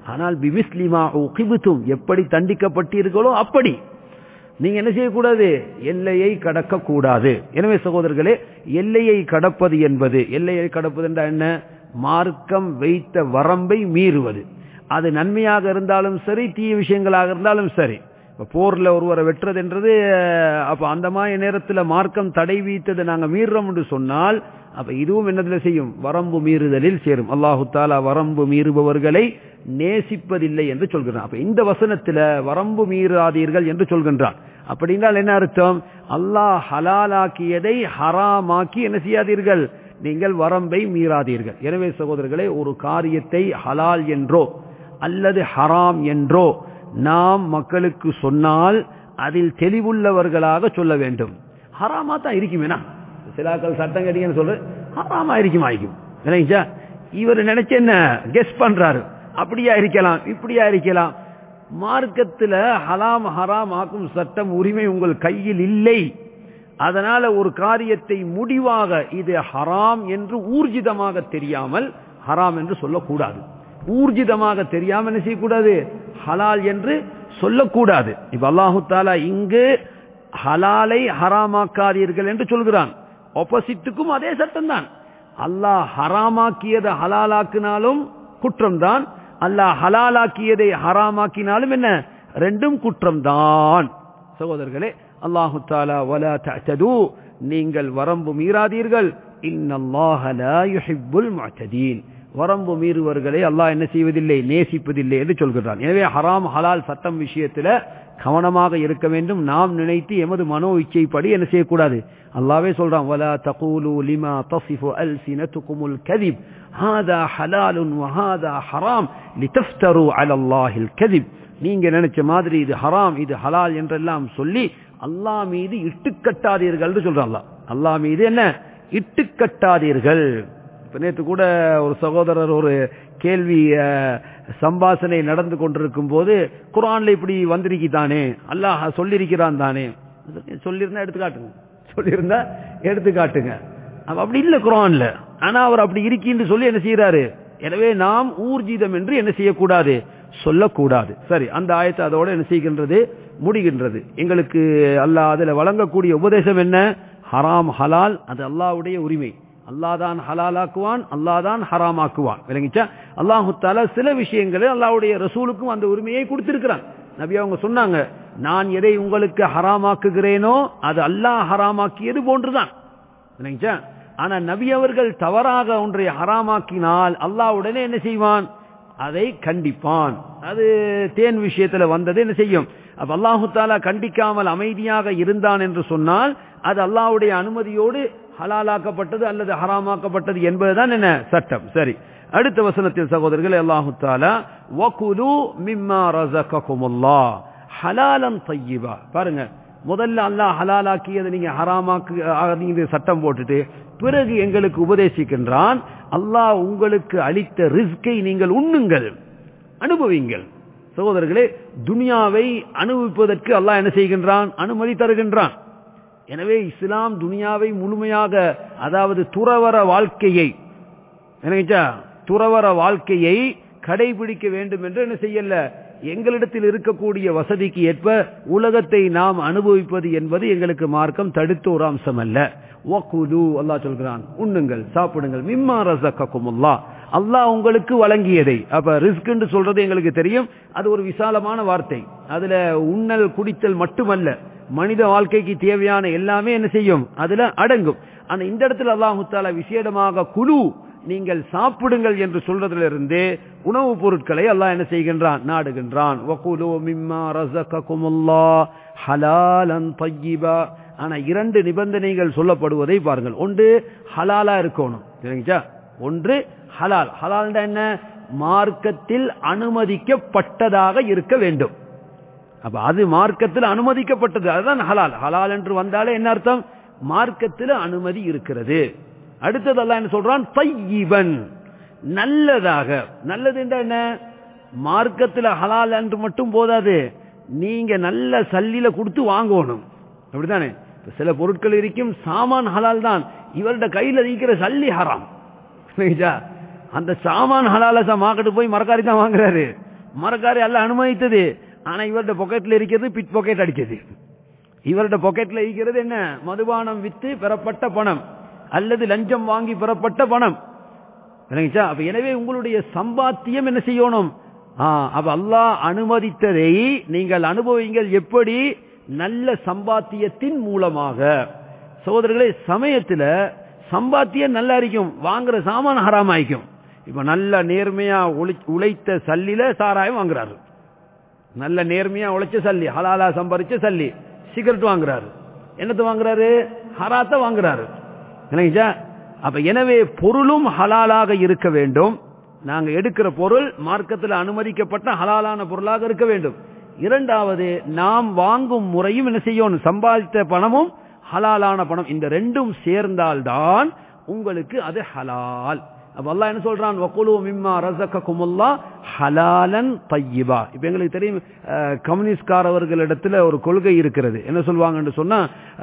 ஆனால் பிமிஸ்லிமா உகிபுத்தும் எப்படி தண்டிக்கப்பட்டீர்களோ அப்படி நீங்க என்ன செய்யக்கூடாது எல்லையை கடக்க கூடாது எனவே சகோதரர்களே எல்லையை கடப்பது என்பது எல்லையை கடப்பது என்றால் என்ன மார்க்கம் வைத்த வரம்பை மீறுவது அது நன்மையாக இருந்தாலும் சரி தீய விஷயங்களாக இருந்தாலும் சரி இப்ப போர்ல ஒருவரை வெட்டுறதுன்றது அப்ப அந்த மாதிரி நேரத்தில் மார்க்கம் தடை வீத்ததை நாங்க மீறுறோம் என்று சொன்னால் அப்ப இதுவும் என்னதுல செய்யும் வரம்பு மீறுதலில் சேரும் அல்லாஹு தாலா வரம்பு மீறுபவர்களை நேசிப்பதில்லை என்று சொல்கிறான் அப்ப இந்த வசனத்துல வரம்பு மீறாதீர்கள் என்று சொல்கின்றான் அப்படின்னால் என்ன அர்த்தம் அல்லாஹ் ஹலாலாக்கியதை ஹராமாக்கி என்ன செய்யாதீர்கள் நீங்கள் வரம்பை மீறாதீர்கள் எனவே சகோதரர்களே ஒரு காரியத்தை ஹலால் என்றோ அல்லது ஹராம் என்றோ நாம் மக்களுக்கு சொன்னால் அதில் தெளிவுள்ளவர்களாக சொல்ல வேண்டும் ஹராமா தான் இருக்குமேனா சிலாக்கள் சட்டம் கட்டிங்கன்னு சொல்ற ஹராமா இருக்குமா இருக்கும் நினைச்சா இவர் நினைச்ச என்ன கெஸ் பண்றாரு அப்படியா இருக்கலாம் இப்படியா இருக்கலாம் மார்க்கத்தில் ஹலாம் ஹராம் ஆக்கும் சட்டம் உரிமை உங்கள் கையில் இல்லை அதனால ஒரு காரியத்தை முடிவாக இது ஹராம் என்று ஊர்ஜிதமாக தெரியாமல் ஹராம் என்று சொல்லக்கூடாது ஊர்ஜிதமாக தெரியாமல் என்ன செய்யக்கூடாது ஹலால் என்று சொல்லக்கூடாது இப்ப அல்லாஹு தாலா இங்கு ஹலாலை ஹராமாக்காதீர்கள் என்று சொல்கிறான் ஆப்போசிட்டுக்கும் அதே சட்டம் தான் அல்லாஹ் ஹராமாக்கியதை ஹலாலாக்கினாலும் குற்றம்தான் அல்லாஹ் ஹலாலாக்கியதை ஹராமாக்கினாலும் என்ன ரெண்டும் குற்றம்தான் சகோதரர்களே அல்லாஹு தாலா வலா தஅதது நீங்கள் வரம்பு மீறாதீர்கள் இன்னல்லாஹ லா யுஹிப்புல் முஅ்ததீன் வரம்பு மீறுவர்களை அல்லாஹ் என்ன செய்வதில்லை நேசிப்பதில்லை என்று சொல்கிறான் எனவே ஹராம் ஹலால் சட்டம் விஷயத்துல கவனமாக இருக்க வேண்டும் நாம் நினைத்து எமது மனோ இச்சைப்படி என்ன செய்யக்கூடாது அல்லாவே சொல்றான் வலா தகூலு லிமா தசிஃபு அல்சினத்துகுமுல் கதிப் ஹாதா ஹலாலுன் வஹாதா ஹராம் லிதஃப்தரு அலல்லாஹில் கதிப் நீங்க நினைச்ச மாதிரி இது ஹராம் இது ஹலால் என்றெல்லாம் சொல்லி அல்லாஹ் மீது இட்டுக்கட்டாதீர்கள் சொல்றான் அல்லாஹ் அல்லாஹ் மீது என்ன இட்டுக்கட்டாதீர்கள் இப்ப நேற்று கூட ஒரு சகோதரர் ஒரு கேள்வி சம்பாசனை நடந்து கொண்டிருக்கும் போது குரான்ல இப்படி வந்திருக்கித்தானே அல்லாஹ் சொல்லியிருக்கிறான் தானே சொல்லியிருந்தா எடுத்து காட்டுங்க சொல்லியிருந்தா எடுத்து காட்டுங்க அப்படி இல்ல குரான்ல ஆனா அவர் அப்படி இருக்கின்னு சொல்லி என்ன செய்யறாரு எனவே நாம் ஊர்ஜிதம் என்று என்ன செய்யக்கூடாது சொல்லக்கூடாது சரி அந்த ஆயத்தை அதோட என்ன செய்கின்றது முடிகின்றது எங்களுக்கு அல்லாஹ் அதுல வழங்கக்கூடிய உபதேசம் என்ன ஹராம் ஹலால் அது அல்லாவுடைய உரிமை அல்லாதான் ஹலாலாக்குவான் அல்லாதான் ஹராமாக்குவான் விளங்கிச்சா அல்லாஹு தாலா சில விஷயங்களை அல்லாவுடைய ரசூலுக்கும் அந்த உரிமையை கொடுத்திருக்கிறான் நபி அவங்க சொன்னாங்க நான் எதை உங்களுக்கு ஹராமாக்குகிறேனோ அது அல்லாஹ் ஹராமாக்கியது போன்றுதான் விளங்கிச்சா ஆனா நபி அவர்கள் தவறாக ஒன்றை ஹராமாக்கினால் அல்லாஹ் உடனே என்ன செய்வான் அதை கண்டிப்பான் அது தேன் விஷயத்துல வந்தது என்ன செய்யும் அப்ப அல்லாஹு தாலா கண்டிக்காமல் அமைதியாக இருந்தான் என்று சொன்னால் அது அல்லாஹுடைய அனுமதியோடு ஹலாலாக்கப்பட்டது அல்லது ஹராமாக்கப்பட்டது என்பதுதான் என்ன சட்டம் சரி அடுத்த வசனத்தில் சகோதரர்கள் அல்லாஹு தாலா வகுலு மிம்மா ரசககுமுல்லா ஹலாலன் தையிபா பாருங்க முதல்ல அல்லாஹ் ஹலாலாக்கியதை நீங்க ஹராமாக்கு சட்டம் போட்டுட்டு பிறகு எங்களுக்கு உபதேசிக்கின்றான் அல்லாஹ் உங்களுக்கு அளித்த ரிஸ்கை நீங்கள் உண்ணுங்கள் அனுபவிங்கள் சகோதரர்களே துனியாவை அனுபவிப்பதற்கு அல்லாஹ் என்ன செய்கின்றான் அனுமதி தருகின்றான் எனவே இஸ்லாம் துனியாவை முழுமையாக அதாவது துறவர வாழ்க்கையை நினைச்சா துறவர வாழ்க்கையை கடைபிடிக்க வேண்டும் என்று என்ன செய்யல எங்களிடத்தில் இருக்கக்கூடிய வசதிக்கு ஏற்ப உலகத்தை நாம் அனுபவிப்பது என்பது எங்களுக்கு மார்க்கம் தடுத்த ஒரு அம்சம் அல்ல வக்குலு அல்லாஹ் சொல்கிறான் உண்ணுங்கள் சாப்பிடுங்கள் மிம்மா ரசக்கக்குமுல்லா அல்லாஹ் உங்களுக்கு வழங்கியதை அப்ப ரிஸ்க் என்று சொல்றது எங்களுக்கு தெரியும் அது ஒரு விசாலமான வார்த்தை அதுல உண்ணல் குடித்தல் மட்டுமல்ல மனித வாழ்க்கைக்கு தேவையான எல்லாமே என்ன செய்யும் அதுல அடங்கும் ஆனா இந்த இடத்துல அல்லாஹு தாலா விசேடமாக குழு நீங்கள் சாப்பிடுங்கள் என்று சொல்றதிலிருந்து உணவுப் பொருட்களை அல்லாஹ் என்ன செய்கின்றான் நாடுகின்றான் வகுலு மிம்மா ரசககுமுல்லா ஹலாலன் தய்யிபா ஆனா இரண்டு நிபந்தனைகள் சொல்லப்படுவதை பாருங்கள் ஒன்று ஹலாலா இருக்கணும் சரிங்களா ஒன்று ஹலால் ஹலால் என்ன மார்க்கத்தில் அனுமதிக்கப்பட்டதாக இருக்க வேண்டும் அப்ப அது மார்க்கத்தில் அனுமதிக்கப்பட்டது அதுதான் ஹலால் ஹலால் என்று வந்தாலே என்ன அர்த்தம் மார்க்கத்தில் அனுமதி இருக்கிறது அடுத்ததெல்லாம் என்ன சொல்றான் தையிவன் நல்லதாக நல்லது என்ன மார்க்கத்தில் ஹலால் என்று மட்டும் போதாது நீங்க நல்ல சல்லில கொடுத்து வாங்கணும் அப்படித்தானே சில பொருட்கள் இருக்கும் சாமான் ஹலால் தான் இவருடைய கையில் இருக்கிற சல்லி ஹராம் அந்த சாமான் ஹலால மார்க்கெட்டு போய் மரக்காரி தான் வாங்குறாரு மரக்காரி அல்ல அனுமதித்தது ஆனா இவருடைய பாக்கெட்ல இருக்கிறது பிட் பாக்கெட் அடிச்சது இவருடைய பாக்கெட்ல இருக்கிறது என்ன மதுபானம் வித்து பெறப்பட்ட பணம் அல்லது லஞ்சம் வாங்கி பெறப்பட்ட பணம் விளங்கிச்சா அப்ப எனவே உங்களுடைய சம்பாத்தியம் என்ன செய்யணும் ஆ, அப்ப அல்லாஹ் அனுமதித்ததை நீங்கள் அனுபவிங்கள் எப்படி நல்ல சம்பாத்தியத்தின் மூலமாக சகோதரர்களே சமயத்துல சம்பாத்தியம் நல்லா இருக்கும் வாங்குற சாமான் ஹராம் ஆயிக்கும் இப்ப நல்ல நேர்மையா உழை- உழைத்த சல்லில சாராயம் வாங்குறாரு நல்ல நேர்மையா உழைச்ச சல்லி ஹலாலா சம்பாரிச்ச சல்லி சிகரெட் வாங்குறாரு என்னத்தை வாங்குறாரு ஹராத்த வாங்குறாரு இல்லைங்களா அப்ப எனவே பொருளும் ஹலாலாக இருக்க வேண்டும் நாங்க எடுக்கிற பொருள் மார்க்கத்தில் அனுமதிக்கப்பட்ட ஹலாலான பொருளாக இருக்க வேண்டும் இரண்டாவது நாம் வாங்கும் முறையும் என்ன செய்யணும் சம்பாதித்த பணமும் ஹலாலான பணம் இந்த ரெண்டும் சேர்ந்தால்தான் உங்களுக்கு அது ஹலால் அப்ப அல்லாஹ் என்ன சொல்றான் வக்குலு மிம்மா ரஸககுமுல்லா ஹலாலன் தய்யிபா இப்ப எங்களுக்கு தெரியும் அஹ், கம்யூனிஸ்ட்காரவர்களிடத்துல ஒரு கொள்கை இருக்கிறது என்ன சொல்லுவாங்கன்னு சொன்னா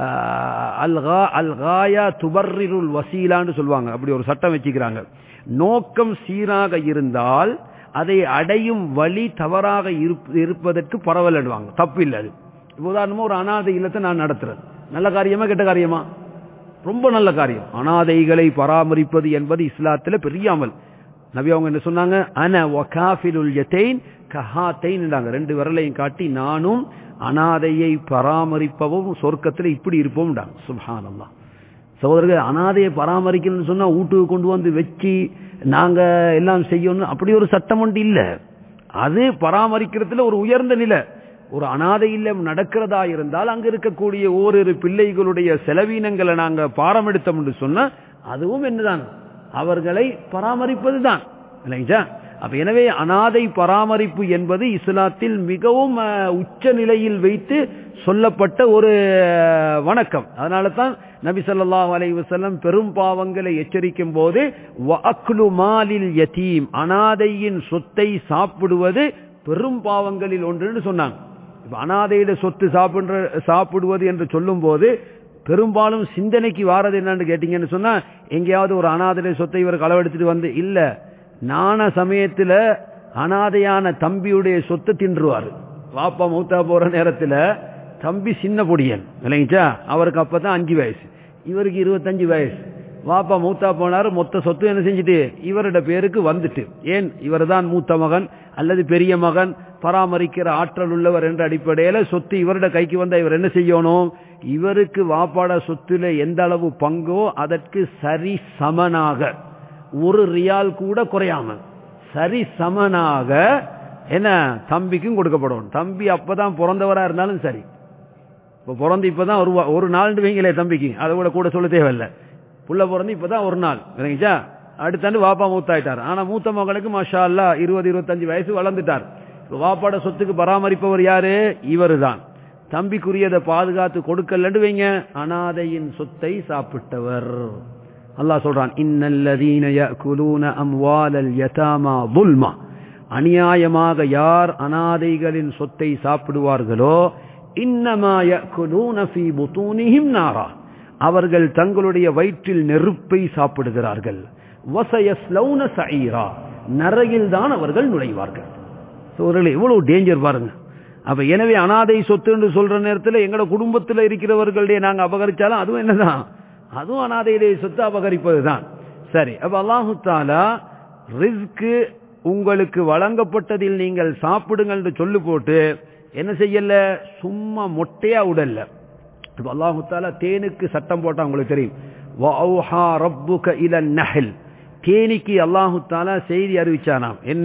அஹ், அல்கா அல்காயா துபர்ரிருல் வசீலான்னு சொல்லுவாங்க அப்படி ஒரு சட்டம் வச்சுக்கிறாங்க நோக்கம் சீராக இருந்தால் அதை அடையும் வழி தவறாக இருப்ப- இருப்பதற்கு பரவலிடுவாங்க தப்பு இல்லை அது இப்ப உதாரணமா ஒரு அனாதை இல்லத்தை நான் நடத்துறேன் நல்ல காரியமா கெட்ட காரியமா ரொம்ப நல்ல காரியம் அனாதைகளை பராமரிப்பது என்பது இஸ்லாத்துல பெரிய அமல் நபி அவங்க என்ன சொன்னாங்க அன வகாஃபிலுல் யதைன் கஹாத்தைன்னுடாங்க ரெண்டு விரலையும் காட்டி நானும் அனாதையை பராமரிப்பவும் சொர்க்கத்துல இப்படி இருப்போம்டாங்க சுப்ஹானல்லாஹ் சகோதரர்கள் அனாதையை பராமரிக்கணும்னு சொன்னா வீட்டுக்கு கொண்டு வந்து வச்சு நாங்க எல்லாம் செய்யணும் அப்படி ஒரு சட்டம் ஒன்று இல்ல அது பராமரிக்கிறதுல ஒரு உயர்ந்த நிலை ஒரு அனாதை இல்லம் நடக்கிறதா இருந்தால் அங்க இருக்கக்கூடிய ஓரிரு பிள்ளைகளுடைய செலவீனங்களை நாங்க பாரம் எடுத்தோம் என்று சொன்னா அதுவும் என்னதான் அவர்களை பராமரிப்பதுதான் இல்லைங்களா அப்ப எனவே அனாதை பராமரிப்பு என்பது இஸ்லாத்தில் மிகவும் அஹ், உச்ச நிலையில் வைத்து சொல்லப்பட்ட ஒரு அஹ், வணக்கம் அதனால தான் நபி ஸல்லல்லாஹு அலைஹி வஸல்லம் பெரும் பாவங்களை எச்சரிக்கும் போது வஅக்லு மாலில் யதீம் அனாதையின் சொத்தை சாப்பிடுவது பெரும் பாவங்களில் ஒன்றுன்னு சொன்னாங்க இப்ப அனாதையிட சொத்து சாப்பிடுற சாப்பிடுவது என்று சொல்லும் போது பெரும்பாலும் சிந்தனைக்கு வாரது என்னன்னு கேட்டீங்கன்னு சொன்னா எங்கேயாவது ஒரு அனாதைய சொத்தை இவர் களவெடுத்துட்டு வந்து இல்ல நான சமயத்துல அனாதையான தம்பியுடைய சொத்தை தின்றுவாரு வாப்பா மூத்தா போற நேரத்துல தம்பி சின்ன பொடியன் இல்லைங்களா அவருக்கு அப்பதான் அஞ்சு வயசு இவருக்கு இருபத்தஞ்சு வயசு வாப்பா மூத்தா போனாரு மொத்த சொத்து என்ன செஞ்சுட்டு இவரோட பேருக்கு வந்துட்டு ஏன் இவர்தான் மூத்த மகன் அல்லது பெரிய மகன் பராமரிக்கிற ஆற்றல் உள்ளவர் என்ற அடிப்படையில சொத்து இவரோட கைக்கு வந்தா இவர் என்ன செய்யணும் இவருக்கு வாப்பாட சொத்துல எந்த அளவு பங்கோ அதற்கு சரி சமனாக ஒரு ரியால் கூட குறையாம சரி சமனாக என்ன தம்பிக்கும் கொடுக்கப்படும் தம்பி அப்பதான் பிறந்தவரா இருந்தாலும் சரி இப்ப பிறந்து இப்பதான் ஒரு வா- ஒரு நாள் வைங்களே தம்பிக்கு அதை கூட கூட சொல்ல தேவையில்லை புள்ள பிறந்து இப்பதான் ஒரு நாள் விளங்கிச்சா அடுத்தாண்டு வாப்பா மூத்தாயிட்டார் ஆனா மூத்த மகனுக்கு மாஷா அல்லா இருபது இருபத்தஞ்சு வயசு வளர்ந்துட்டார் இப்ப வாப்பாட சொத்துக்கு பராமரிப்பவர் யாரு இவருதான் தம்பிக்குரியதை பாதுகாத்து கொடுக்கலன்னு வைங்க அனாதையின் சொத்தை சாப்பிட்டவர் அல்லாஹ் சொல்றான் இன்னல்லதீன யஅகுலூன அம்வாலல் யதாமா புல்மா அநியாயமாக யார் அனாதைகளின் சொத்தை சாப்பிடுவார்களோ இன்னமா யஅகுலூன ஃபீ புதூனிஹிம் நாரா அவர்கள் தங்களுடைய வயிற்றில் நெருப்பை சாப்பிடுகிறார்கள் வசயஸ்லௌன சஈரா நரகில் தான் அவர்கள் நுழைவார்கள் சோழர்களே எவ்வளவு டேஞ்சர் பாருங்க அப்ப எனவே அனாதை சொத்துன்னு சொல்ற நேரத்தில் எங்கட குடும்பத்தில் இருக்கிறவர்களுடைய நாங்க அபகரிச்சாலும் அதுவும் என்னதான் அதுவும் அனாதையுடைய சொத்து அபகரிப்பது தான் சரி அப்ப அல்லாஹு தாலா ரிஸ்க்கு உங்களுக்கு வழங்கப்பட்டதில் நீங்கள் சாப்பிடுங்கள் என்று சொல்லு போட்டு என்ன செய்யல சும்மா மொட்டையா உடல்ல இப்ப அல்லாஹு தாலா தேனுக்கு சட்டம் போட்டா உங்களுக்கு தெரியும் வஅவ்ஹா ரப்புக இலன் நஹல் தேனிக்கு அல்லாஹு தாலா செய்தி அறிவிச்சானாம் என்ன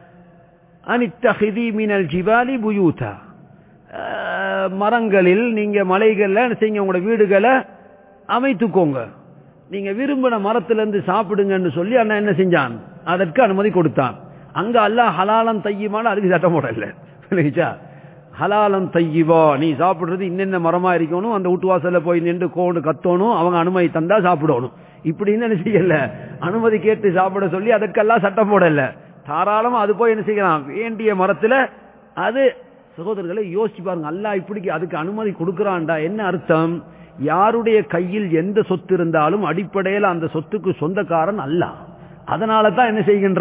அனித்தஹிதி மினல் ஜிபாலி புயூதா அஹ், மரங்களில் நீங்க மலைகள்ல என்ன செய்யுங்க உங்களோட வீடுகளை அமைத்துக்கோங்க நீங்க விரும்பின மரத்திலிருந்து சாப்பிடுங்கன்னு சொல்லி அண்ணா என்ன செஞ்சான் அதற்கு அனுமதி கொடுத்தான் அங்க அல்லாஹ் ஹலாலம் தையுமான அதுக்கு சட்டம் போடல இல்லைச்சா ஹலாலம் தையிவா நீ சாப்பிடுறது இன்னென்ன மரமா இருக்கணும் அந்த வீட்டு வாசல்ல போய் நின்று கோண்டு கத்தணும் அவங்க அனுமதி தந்தா சாப்பிடணும் இப்படின்னு என்ன செய்யல அனுமதி கேட்டு சாப்பிட சொல்லி அதற்கெல்லாம் சட்டம் போடல தாராளமா அது போய் என்ன செய்யலாம் வேண்டிய மரத்துல அது சகோதரர்களை யோசிச்சு பாருங்க அல்லாஹ் இப்படி அதுக்கு அனுமதி கொடுக்கறான்டா என்ன அர்த்தம் யாருடைய கையில் எந்த சொத்து இருந்தாலும் அடிப்படையில் அந்த சொத்துக்கு சொந்தக்காரன் அல்லாஹ் அதனால தான் என்ன செய்கின்றான்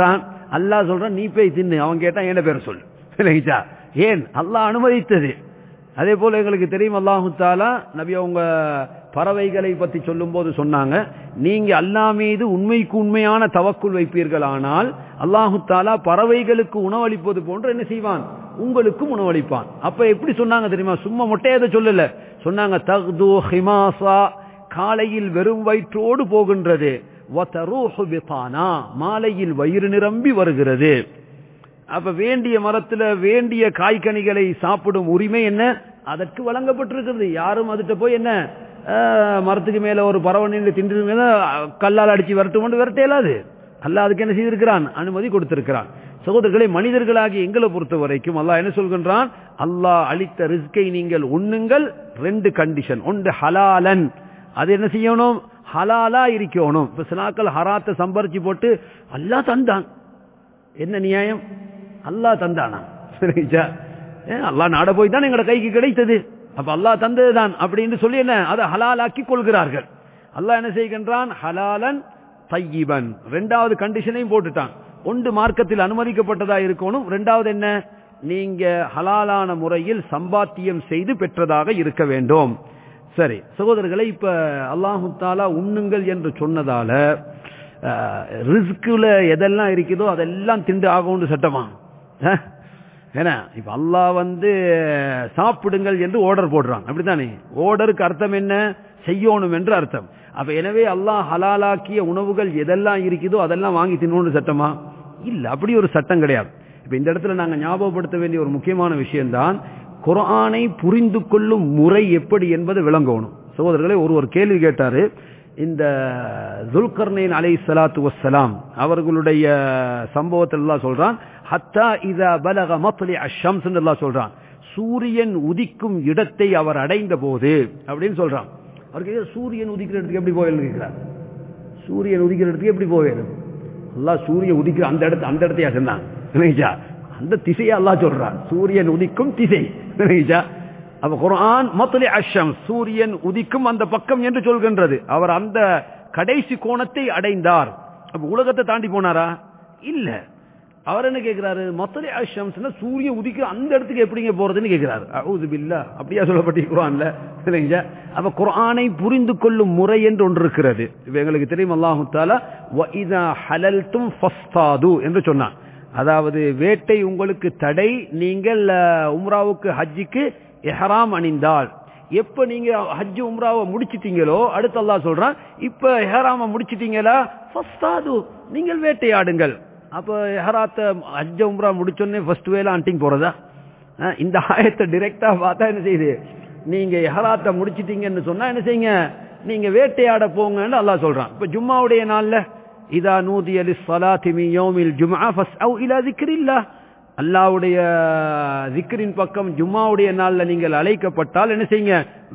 அல்லாஹ் சொல்றான் நீ போய் தின்னு அவன் கேட்டான் என்ன பேரை சொல்லு விளங்கிச்சா ஏன் அல்லாஹ் அனுமதித்தது அதே போல எங்களுக்கு தெரியும் அல்லாஹு தாலா நபி அவங்க பறவைகளை பத்தி சொல்லும் போது சொன்னாங்க நீங்க அல்லா மீது உண்மைக்கு உண்மையான தவக்குள் வைப்பீர்கள் ஆனால் அல்லாஹு தாலா பறவைகளுக்கு உணவளிப்பது போன்று என்ன செய்வான் உங்களுக்கும் உணவளிப்பான் அப்ப எப்படி சொன்னாங்க தெரியுமா சும்மா மொட்டையதை சொல்லல சொன்னாங்க தக்து ஹிமாசா காலையில் வெறும் வயிற்றோடு போகின்றது வதரூஹு பிதானா மாலையில் வயிறு நிரம்பி வருகிறது அப்ப வேண்டிய மரத்துல வேண்டிய காய்கனிகளை சாப்பிடும் உரிமை என்ன அதற்கு வழங்கப்பட்டிருக்கிறது யாரும் அதுட்ட போய் என்ன அஹ், மரத்துக்கு மேல ஒரு பறவை நின்று தின்று கல்லால் அடிச்சு விரட்டும் விரட்ட இயலாது அல்லாஹ் அதுக்கு என்ன செய்திருக்கிறான் அனுமதி கொடுத்திருக்கிறான் சகோதரர்களை மனிதர்களாகி எங்களை பொறுத்த வரைக்கும் அல்லாஹ் என்ன சொல்கின்றான் அல்லாஹ் அளித்த ரிஸ்கை நீங்கள் உண்ணுங்கள் ரெண்டு கண்டிஷன் ஒன்று ஹலாலன் அது என்ன செய்யணும் ஹலாலா இருக்கணும் இப்ப சிலாக்கள் ஹராத்தை சம்பரிச்சு போட்டு அல்லாஹ் தந்தான் என்ன நியாயம் அல்லாஹ் தந்தானா சரிச்சா ஏன் அல்லாஹ் நாட போய் தான் எங்களோட கைக்கு கிடைத்தது அப்ப அல்லாஹ் தந்ததுதான் அப்படின்னு சொல்லி என்ன அதை ஹலாலாக்கி கொள்கிறார்கள் அல்லாஹ் என்ன செய்கின்றான் ஹலாலன் தையிபன் ரெண்டாவது கண்டிஷனையும் போட்டுட்டான் ஒன்று மார்க்கத்தில் அனுமதிக்கப்பட்டதா இருக்கணும் ரெண்டாவது என்ன நீங்க ஹலாலான முறையில் சம்பாத்தியம் செய்து பெற்றதாக இருக்க வேண்டும் சரி சகோதரர்களை இப்ப அல்லாஹு தாலா உண்ணுங்கள் என்று சொன்னதால ரிஸ்குல எதெல்லாம் இருக்குதோ அதெல்லாம் திண்டு ஆகும்னு சட்டமா அஹ்? ஏன்னா இப்ப அல்லாஹ் வந்து சாப்பிடுங்கள் என்று ஆர்டர் போடுறான் அப்படித்தானே ஆர்டருக்கு அர்த்தம் என்ன செய்யணும் என்று அர்த்தம் அப்ப எனவே அல்லாஹ் ஹலாலாக்கிய உணவுகள் எதெல்லாம் இருக்குதோ அதெல்லாம் வாங்கி தின்னணும்னு சட்டமா இல்ல அப்படி ஒரு சட்டம் கிடையாது இப்ப இந்த இடத்துல நாங்க ஞாபகப்படுத்த வேண்டிய ஒரு முக்கியமான விஷயம்தான் குர்ஆனை புரிந்து கொள்ளும் முறை எப்படி என்பது விளங்கணும் சகோதரர்களே ஒரு ஒரு கேள்வி கேட்டாரு இந்த துல்கர்னைன் அலை சலாத்து வசலாம் அவர்களுடைய சம்பவத்தில் எல்லாம் சொல்றான் ஹத்தா இதா பலக மத்லி அஷம்ஸ் எல்லாம் சொல்றான் சூரியன் உதிக்கும் இடத்தை அவர் அடைந்த போது அப்படின்னு சொல்றான் அவர் கேட்கிற சூரியன் உதிக்கிற இடத்துக்கு எப்படி போவேன்னு கேட்கிறார் சூரியன் உதிக்கிற இடத்துக்கு எப்படி போவேன் அல்லாஹ் சூரியன் உதிக்கிற அந்த இடத்து அந்த இடத்தையா சொன்னான் நினைச்சா அந்த திசையை அல்லாஹ் சொல்றான் சூரியன் உதிக்கும் திசை நினைச்சா அப்ப குர்ஆன் மத்லி அஷம் சூரியன் உதிக்கும் அந்த பக்கம் என்று சொல்கின்றது அவர் அந்த கடைசி கோணத்தை அடைந்தார் அப்ப உலகத்தை தாண்டி போனாரா இல்ல அவர் என்ன கேட்கிறாரு மத்தலி அஷம்ஸ்னா சூரியன் உதிக்கிற அந்த இடத்துக்கு எப்படிங்க போறதுன்னு கேட்கிறாரு அவுது பில்லா அப்படியா சொல்லப்பட்டிருக்கிறான்ல இல்லைங்க அப்ப குர்ஆனை புரிந்து கொள்ளும் முறை என்று ஒன்று இருக்கிறது இப்ப எங்களுக்கு தெரியும் அல்லாஹு தாலா வஇதா ஹலல்தும் ஃபஸ்தாது என்று சொன்னான் அதாவது வேட்டை உங்களுக்கு தடை நீங்கள் அஹ், உம்ராவுக்கு ஹஜ்ஜிக்கு எஹராம் அணிந்தால் எப்ப நீங்க ஹஜ் உம்ராவை முடிச்சிட்டீங்களோ அடுத்து அல்லாஹ் சொல்றான் இப்ப எஹராம முடிச்சிட்டீங்களா ஃபஸ்தாது நீங்கள் வேட்டையாடுங்கள் அப்ப எஹராத்த ஹஜ் உம்ரா முடிச்சோடனே ஃபர்ஸ்ட் வேலை அண்டிங் போறதா அஹ், இந்த ஆயத்தை டிரெக்டா பார்த்தா என்ன செய்யுது நீங்க எஹராத்த முடிச்சிட்டீங்கன்னு சொன்னா என்ன செய்யுங்க நீங்க வேட்டையாட போங்கன்னு அல்லாஹ் சொல்றான் இப்ப ஜும்மாவுடைய நாள்ல இதா நூதிய லிஸ்ஸலாத்தி மின் யௌமில் ஜும்ஆ ஃபஸ்அவ் இலா திக்ரில்லாஹ் அல்லாஹ்வுடைய திக்ரின் பக்கம் ஜும்மாவுடைய நாள்ல நீங்கள் அழைக்கப்பட்டால் என்ன செய்யுங்க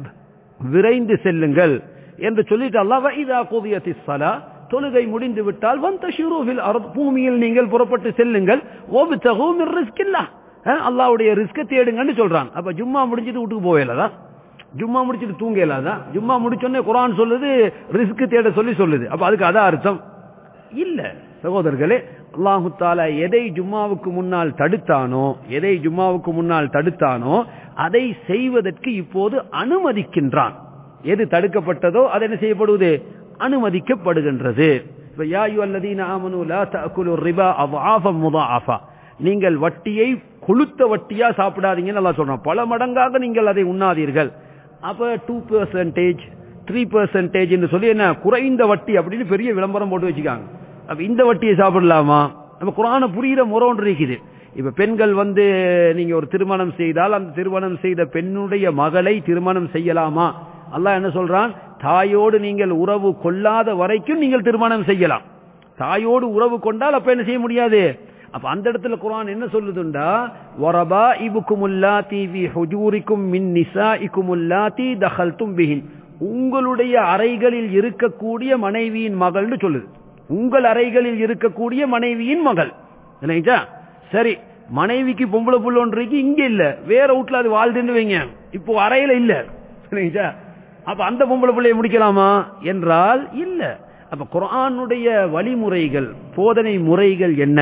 விரைந்து செல்லுங்கள் என்று சொல்லிட்டு அல்லாஹ் இதா குதியத்திஸ் ஸலா தொழுகை முடிந்து விட்டால் வந்தஷிரு ஃபில் அர்த் பூமியில் நீங்கள் புறப்பட்டு செல்லுங்கள் வப்தகு மின் ரிஸ்கில்லாஹ் அஹ், அல்லாஹ்வுடைய ரிஸ்கை தேடுங்கன்னு சொல்றான் அப்ப ஜும்மா முடிஞ்சிட்டு வீட்டுக்கு போவேலதா ஜும்மா முடிச்சிட்டு தூங்க இயலாதா ஜும்மா முடிச்சோடனே குர்ஆன் சொல்லுது ரிஸ்க் தேட சொல்லி சொல்லுது அப்ப அதுக்கு அதான் அர்த்தம் இல்ல சகோதரர்களே அல்லாஹு தாலா எதை ஜும்மாவுக்கு முன்னால் தடுத்தானோ எதை ஜும்மாவுக்கு முன்னால் தடுத்தானோ அதை செய்வதற்கு இப்போது அனுமதிக்கின்றான் எது தடுக்கப்பட்டதோ அது என்ன செய்யப்படுவது அனுமதிக்கப்படுகின்றது இப்ப யா அய்யுஹல்லதீன ஆமனு லா தஅகுலு ரிபா அضعافا முضاعفا நீங்கள் வட்டியை கொளுத்த வட்டியா சாப்பிடாதீங்கன்னு அல்லாஹ் சொல்றான் பல மடங்காக நீங்கள் அதை உண்ணாதீர்கள் அப்ப டூ பெர்சன்டேஜ் த்ரீ பெர்சன்டேஜ் என்று சொல்லி என்ன குறைந்த வட்டி அப்படின்னு பெரிய விளம்பரம் போட்டு வச்சுக்காங்க அப்ப இந்த வட்டியை சாப்பிடலாமா நம்ம குரான புரிகிற முறை ஒன்று இருக்குது இப்ப பெண்கள் வந்து நீங்க ஒரு திருமணம் செய்தால் அந்த திருமணம் செய்த பெண்ணுடைய மகளை திருமணம் செய்யலாமா அல்லாஹ் என்ன சொல்றான் தாயோடு நீங்கள் உறவு கொள்ளாத வரைக்கும் நீங்கள் திருமணம் செய்யலாம் தாயோடு உறவு கொண்டால் அப்ப என்ன செய்ய முடியாது அப்ப அந்த இடத்துல குர்ஆன் என்ன சொல்லுதுண்டா வரபா இபுக்குமுல்லாத்தி வி ஹுஜூரிக்கும் மின் நிசாஇக்குமுல்லாத்தி தஹல்தும் பிஹின் உங்களுடைய அறைகளில் இருக்கக்கூடிய மனைவியின் மகள்னு சொல்லுது உங்கள் அறைகளில் இருக்கக்கூடிய மனைவியின் மகள் இல்லைங்களா சரி மனைவிக்கு பொம்பளை புள்ள ஒன்று இருக்கு இங்க இல்ல வேற வீட்டுல அது வாழ்ந்துன்னு வைங்க இப்போ அறையில இல்ல இல்லைங்களா அப்ப அந்த பொம்பளை பிள்ளையை முடிக்கலாமா என்றால் இல்ல அப்ப குர்ஆனுடைய வழிமுறைகள் போதனை முறைகள் என்ன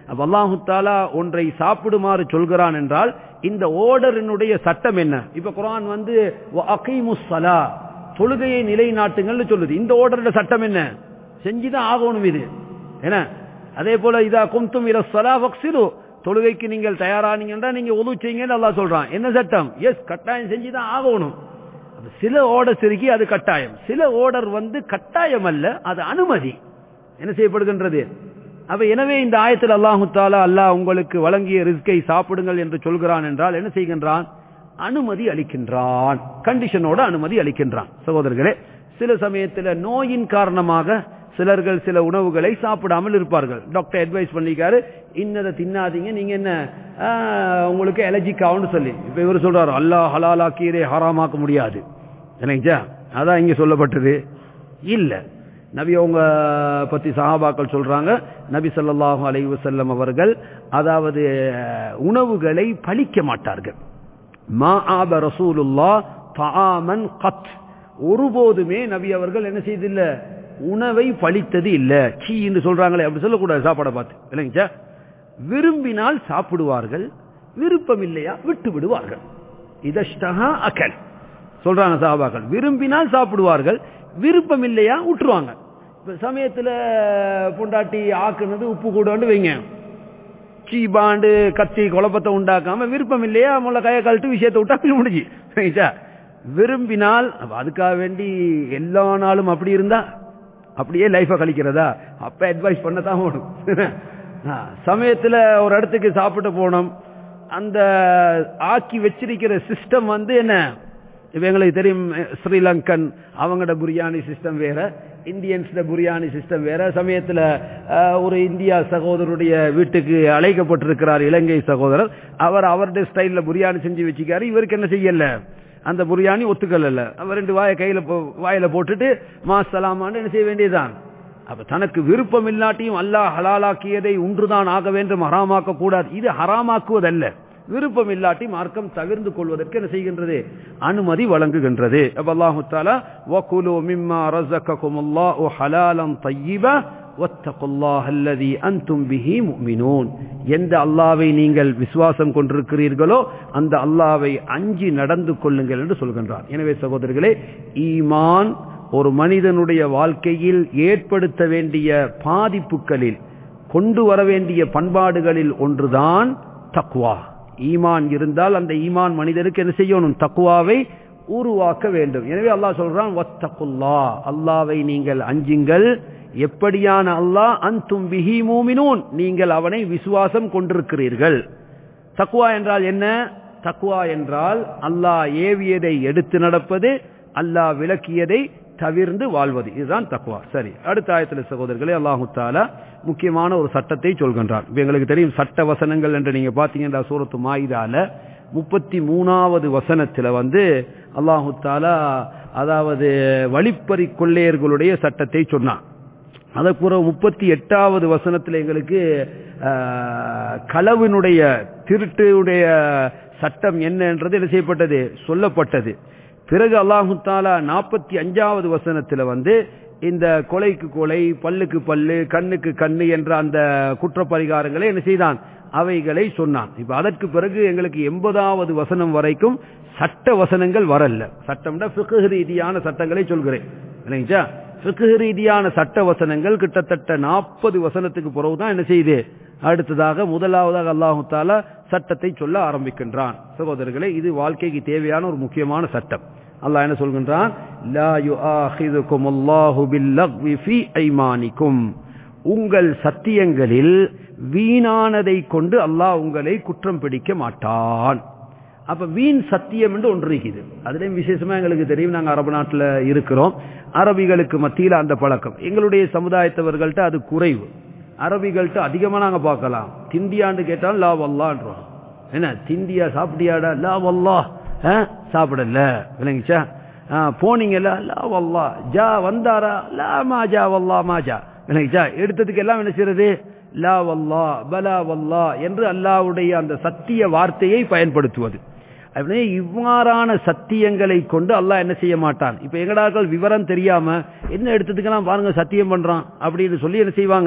அப்ப அல்லாஹு தாலா ஒன்றை சாப்பிடுமாறு சொல்கிறான் என்றால் இந்த ஓர்டரினுடைய சட்டம் என்ன இப்ப குரான் வந்து அகைமுஸ்ஸலா தொழுகையை நிலைநாட்டுங்கள்னு சொல்லுது இந்த ஓர்டரோட சட்டம் என்ன செஞ்சுதான் ஆகணும் இது என்ன அதே போல இதா கும்தும் இல சலா வக்சிலு தொழுகைக்கு நீங்கள் தயாரானீங்கன்னா நீங்க உதவு செய்யுங்கன்னு அல்லாஹ் சொல்றான் என்ன சட்டம் எஸ் கட்டாயம் செஞ்சுதான் ஆகணும் அப்ப சில ஆர்டர்ஸ் இருக்கு அது கட்டாயம் சில ஆர்டர் வந்து கட்டாயம் அல்ல அது அனுமதி என்ன செய்யப்படுகின்றது அப்ப எனவே இந்த ஆயத்தில் அல்லாஹு தாலா அல்லாஹ் உங்களுக்கு வழங்கிய ரிஸ்கை சாப்பிடுங்கள் என்று சொல்கிறான் என்றால் என்ன செய்கின்றான் அனுமதி அளிக்கின்றான் கண்டிஷனோட அனுமதி அளிக்கின்றான் சகோதரர்களே சில சமயத்தில் நோயின் காரணமாக சிலர்கள் சில உணவுகளை சாப்பிடாமல் இருப்பார்கள் டாக்டர் அட்வைஸ் பண்ணிக்காரு இன்னதை தின்னாதீங்க நீங்க என்ன ஆஹ், உங்களுக்கு அலர்ஜிக் ஆகும்னு சொல்லி இப்ப இவர் சொல்றாரு அல்லாஹ் ஹலாலாக்கீரை ஹராமாக்க முடியாது இல்லைங்களா அதான் இங்க சொல்லப்பட்டது இல்ல நபி அவங்க பத்தி சஹாபாக்கள் சொல்றாங்க நபி ஸல்லல்லாஹு அலைஹி வஸல்லம் அவர்கள் அதாவது அஹ், உணவுகளை பழிக்க மாட்டார்கள் மா ஆப ரசூலுல்லா தஆமன் கத் ஒருபோதுமே நபி அவர்கள் என்ன செய்தில்ல உணவை பழித்தது இல்ல சீ என்று சொல்றாங்களே அப்படி சொல்லக்கூடாது சாப்பாடை பார்த்து இல்லைங்க விரும்பினால் சாப்பிடுவார்கள் விருப்பம் இல்லையா விட்டு விடுவார்கள் இதஷ்டஹா அகல் சொல்றாங்க சாபாக்கள் விரும்பினால் சாப்பிடுவார்கள் விருப்பம் இல்லையா விட்டுருவாங்க இப்ப சமயத்துல பொண்டாட்டி ஆக்குனது உப்பு கூடன்னு வைங்க சீபாண்டு கத்தி குழப்பத்தை உண்டாக்காம விருப்பம் இல்லையா முள்ள கையை கழட்டு விஷயத்தை விட்டா அப்படி முடிஞ்சு சரிங்களா? விரும்பினால் அப்ப அதுக்காக வேண்டி எல்லா நாளும் அப்படி இருந்தா அப்படியே லைஃபை கழிக்கிறதா அப்ப அட்வைஸ் பண்ணத்தான் ஓடும் ஆ, சமயத்துல ஒரு இடத்துக்கு சாப்பிட்டு போனோம் அந்த ஆக்கி வச்சிருக்கிற சிஸ்டம் வந்து என்ன இப்ப எங்களுக்கு தெரியும் அஹ், ஸ்ரீலங்கன் அவங்களோட பிரியாணி சிஸ்டம் வேற இந்தியன்ஸ் பிரியாணி சிஸ்டம் வேற சமயத்துல அஹ், ஒரு இந்தியா சகோதரருடைய வீட்டுக்கு அழைக்கப்பட்டிருக்கிறார் இலங்கை சகோதரர் அவர் அவருடைய ஸ்டைல்ல பிரியாணி செஞ்சு வச்சுக்காரு இவருக்கு என்ன செய்யல அந்த பிரியாணி ஒத்துக்கல அவர் ரெண்டு வாயை கையில போ- வாயில போட்டுட்டு மாசலாமான்னு என்ன செய்ய வேண்டியதுதான் அப்ப தனக்கு விருப்பம் இல்லாட்டியும் அல்லாஹ் ஹலாலாக்கியதை ஒன்றுதான் ஆக வேண்டும் ஹராமாக்க கூடாது இது ஹராமாக்குவதல்ல விருப்பம் இல்லாட்டி மார்க்கம் தவிர்ந்து கொள்வதற்கு என்ன செய்கின்றது அனுமதி வழங்குகின்றது அப்ப அல்லாஹு தாலா வகுலு மிம்மா ரஸககுமுல்லாஹு ஹலாலன் தய்யிபா வத்தகுல்லாஹ் அல்லதி அன்தும் பிஹி முஃமினூன் எந்த அல்லாவை நீங்கள் விசுவாசம் கொண்டிருக்கிறீர்களோ அந்த அல்லாவை அஞ்சி நடந்து கொள்ளுங்கள் என்று சொல்கின்றார் எனவே சகோதரர்களே ஈமான் ஒரு மனிதனுடைய வாழ்க்கையில் ஏற்படுத்த வேண்டிய பாதிப்புகளில் கொண்டு வர வேண்டிய பண்பாடுகளில் ஒன்றுதான் தக்வா ஈமான் இருந்தால் அந்த ஈமான் மனிதனுக்கு என்ன செய்யணும் தக்குவாவை உருவாக்க வேண்டும் எனவே அல்லாஹ் சொல்றான் வத்தகுல்லா அல்லாவை நீங்கள் அஞ்சுங்கள் எப்படியான அல்லாஹ் அன்தும் பிஹி மூமினூன் நீங்கள் அவனை விசுவாசம் கொண்டிருக்கிறீர்கள் தக்குவா என்றால் என்ன தக்குவா என்றால் அல்லாஹ் ஏவியதை எடுத்து நடப்பது அல்லாஹ் விளக்கியதை தவிர்ந்து வாழ்வது இதுதான் தக்குவா சரி அடுத்த ஆயத்தில் சகோதரர்களே அல்லாஹு தாலா முக்கியமான ஒரு சட்டத்தை சொல்கின்றார் இப்ப எங்களுக்கு தெரியும் சட்ட வசனங்கள் என்று நீங்க பாத்தீங்கன்னா சூரத்து மாயிதால முப்பத்தி மூணாவது வசனத்துல வந்து அல்லாஹு தாலா அதாவது வழிப்பறி கொள்ளையர்களுடைய சட்டத்தை சொன்னான் அதற்கு பிறகு முப்பத்தி எட்டாவது வசனத்தில் எங்களுக்கு ஆஹ், களவினுடைய திருட்டுடைய சட்டம் என்ன என்றது என்ன செய்யப்பட்டது சொல்லப்பட்டது பிறகு அல்லாஹு தாலா நாற்பத்தி அஞ்சாவது வசனத்தில் வந்து இந்த கொலைக்கு கொலை பல்லுக்கு பல்லு கண்ணுக்கு கண்ணு என்ற அந்த குற்றப்பரிகாரங்களை என்ன செய்தான் அவைகளை சொன்னான் இப்ப அதற்கு பிறகு எங்களுக்கு எண்பதாவது வசனம் வரைக்கும் சட்ட வசனங்கள் வரல சட்டம்னா ஃபிக்ஹ் ரீதியான சட்டங்களை சொல்கிறேன் இல்லைங்களா ஃபிக்ஹ் ரீதியான சட்ட வசனங்கள் கிட்டத்தட்ட நாற்பது வசனத்துக்கு பிறகுதான் என்ன செய்யுது அடுத்ததாக முதலாவதாக அல்லாஹு தாலா சட்டத்தை சொல்ல ஆரம்பிக்கின்றான் சகோதரர்களே இது வாழ்க்கைக்கு தேவையான ஒரு முக்கியமான சட்டம் அல்லாஹ் என்ன சொல்கின்றான் லா யுஆஹிதுக்கும் அல்லாஹு பில்லக்வி ஃபீ ஐமானிக்கும் உங்கள் சத்தியங்களில் வீணானதை கொண்டு அல்லாஹ் உங்களை குற்றம் பிடிக்க மாட்டான் அப்ப வீண் சத்தியம் என்று ஒன்று இருக்குது அதுலயும் விசேஷமா எங்களுக்கு தெரியும் நாங்க அரபு நாட்டுல இருக்கிறோம் அரபிகளுக்கு மத்தியில அந்த பழக்கம் எங்களுடைய சமுதாயத்தவர்கள்ட்ட அது குறைவு அரபிகள்ட்ட அதிகமா நாங்க பார்க்கலாம் திண்டியாண்டு கேட்டாலும் லா வல்லான்றோம் என்ன திண்டியா சாப்பிட்டியாடா லா வல்லா ஆ, சாப்பிடல விளங்கிச்சா ஆ, போனீங்கல்ல லா வல்லா ஜா வந்தாரா லா மா ஜா வல்லா மா ஜா விளங்கிச்சா எடுத்ததுக்கு எல்லாம் என்ன செய்யறது லா வல்லா பலா வல்லா என்று அல்லாவுடைய அந்த சத்திய வார்த்தையை பயன்படுத்துவது அப்படியே இவ்வாறான சத்தியங்களை கொண்டு அல்லாஹ் என்ன செய்ய மாட்டான் இப்ப எங்கடாக்கள் விவரம் தெரியாம என்ன எடுத்ததுக்கெல்லாம் பாருங்க சத்தியம் பண்றான் அப்படின்னு சொல்லி என்ன செய்வாங்க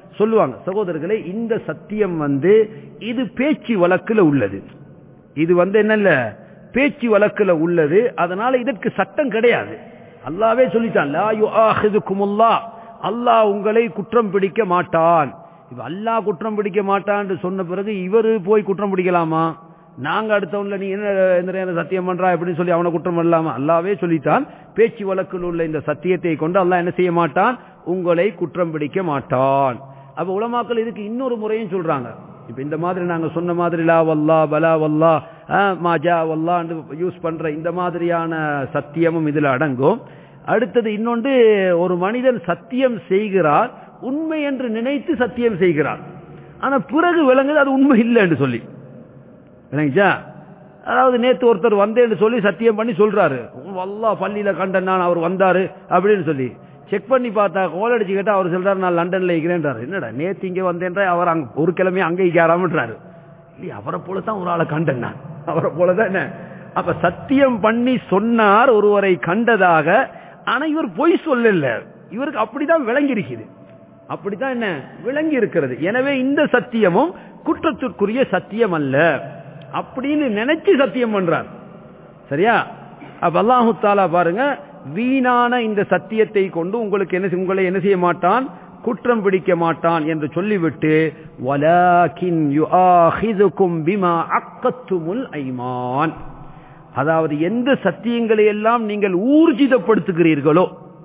சொல்லுவாங்க சகோதரர்களே இந்த சத்தியம் வந்து இது பேச்சு வழக்குல உள்ளது இது வந்து என்னல்ல பேச்சு வழக்குல உள்ளது அதனால இதற்கு சட்டம் கிடையாது அல்லாவே சொல்லிட்டான் லா யுஆஹிதுக்குமுல்லாஹ் அல்லாஹ் உங்களை குற்றம் பிடிக்க மாட்டான் இப்ப அல்லாஹ் குற்றம் பிடிக்க மாட்டான்னு சொன்ன பிறகு இவரு போய் குற்றம் பிடிக்கலாமா நாங்க அடுத்தவன்ல நீ என்ன இந்த நேரம் சத்தியம் பண்றா அப்படின்னு சொல்லி அவனை குற்றம் பண்ணலாமா அல்லாவே சொல்லித்தான் பேச்சு வழக்கில் உள்ள இந்த சத்தியத்தை கொண்டு அல்லாஹ் என்ன செய்ய மாட்டான் உங்களை குற்றம் பிடிக்க மாட்டான் அப்ப உலமாக்கள் இதுக்கு இன்னொரு முறையும் சொல்றாங்க இப்ப இந்த மாதிரி நாங்க சொன்ன மாதிரி லா வல்லா பலா வல்லா மாஜா வல்லா யூஸ் பண்ற இந்த மாதிரியான சத்தியமும் இதுல அடங்கும் அடுத்தது இன்னொன்று ஒரு மனிதன் சத்தியம் செய்கிறார் உண்மை என்று நினைத்து சத்தியம் செய்கிறார் ஆனா பிறகு விளங்குது அது உண்மை இல்லை என்று சொல்லி விளங்கிச்சா அதாவது நேத்து ஒருத்தர் வந்தேன்னு சொல்லி சத்தியம் பண்ணி சொல்றாரு வல்லா பள்ளியில கண்டன் நான் அவர் வந்தாரு அப்படின்னு சொல்லி செக் பண்ணி பார்த்தா கோல் அடிச்சு கேட்டா அவர் சொல்றாரு நான் லண்டன்ல இருக்கிறேன்றாரு என்னடா நேத்து இங்க வந்தேன்ற அவர் அங்க ஒரு கிழமை அங்க இக்காராமன்றாரு இல்லையா அவரை போல தான் ஒரு ஆளை கண்டன் நான் அவரை போலதான் என்ன அப்ப சத்தியம் பண்ணி சொன்னார் ஒருவரை கண்டதாக ஆனா இவர் பொய் சொல்லல இவருக்கு அப்படிதான் விளங்கி இருக்குது அப்படித்தான் என்ன விளங்கி இருக்கிறது எனவே இந்த சத்தியமும் குற்றத்திற்குரிய சத்தியம் அல்ல அப்படின்னு நினைச்சு சத்தியம் பண்றார் சரியா அப்ப அல்லாஹு தாலா பாருங்க வீணான இந்த சத்தியத்தை கொண்டு உங்களுக்கு என்ன உங்களை என்ன செய்ய மாட்டான் குற்றம் பிடிக்க மாட்டான் என்று சொல்லிவிட்டு வலாக்கின் யுஆஹிதுக்கும் பிமா அக்கத்துமுல் ஐமான் அதாவது எந்த சத்தியங்களை எல்லாம் நீங்கள் ஊர்ஜிதப்படுத்துகிறீர்களோ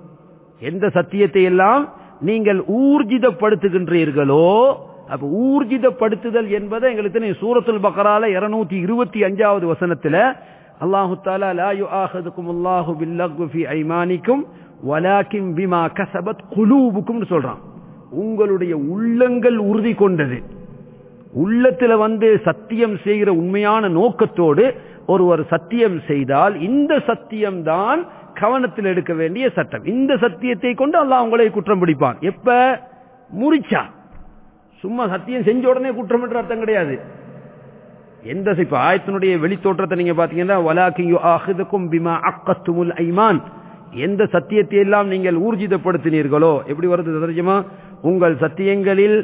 எந்த சத்தியத்தை எல்லாம் நீங்கள் ஊர்ஜிதப்படுத்துகின்றீர்களோ அப்ப ஊர்ஜிதப்படுத்துதல் என்பதை எங்களுக்கு தெரியும் சூரத்துல் பக்கரால இருநூத்தி இருபத்தி அஞ்சாவது வசனத்துல அல்லாஹு தாலா லா யுஆஹிதுக்கும் அல்லாஹு பில்லகு ஃபி ஐமானிக்கும் வலாக்கின் பிமா கசபத் குலூபுக்கும் சொல்றான் உங்களுடைய உள்ளங்கள் உறுதி கொண்டது உள்ளத்துல வந்து சத்தியம் செய்கிற உண்மையான நோக்கத்தோடு ஒருவர் சத்தியம் செய்தால் இந்த சத்தியம் தான் கவனத்தில் எடுக்க வேண்டிய சட்டம் இந்த சத்தியத்தை கொண்டு அல்லாஹ் உங்களை குற்றம் பிடிப்பான் எப்ப முறிச்சா சும்மா சத்தியம் செஞ்ச உடனே குற்றம் என்ற அர்த்தம் கிடையாது எந்த இப்ப ஆயத்தினுடைய வெளித்தோற்றத்தை நீங்க பாத்தீங்கன்னா வலாக்கியோ ஆஹிதுக்கும் பிமா அக்கத்துமுல் ஐமான் எந்த சத்தியத்தை எல்லாம் நீங்கள் ஊர்ஜிதப்படுத்தினீர்களோ எப்படி வருது தெரியுமா உங்கள் சத்தியங்களில்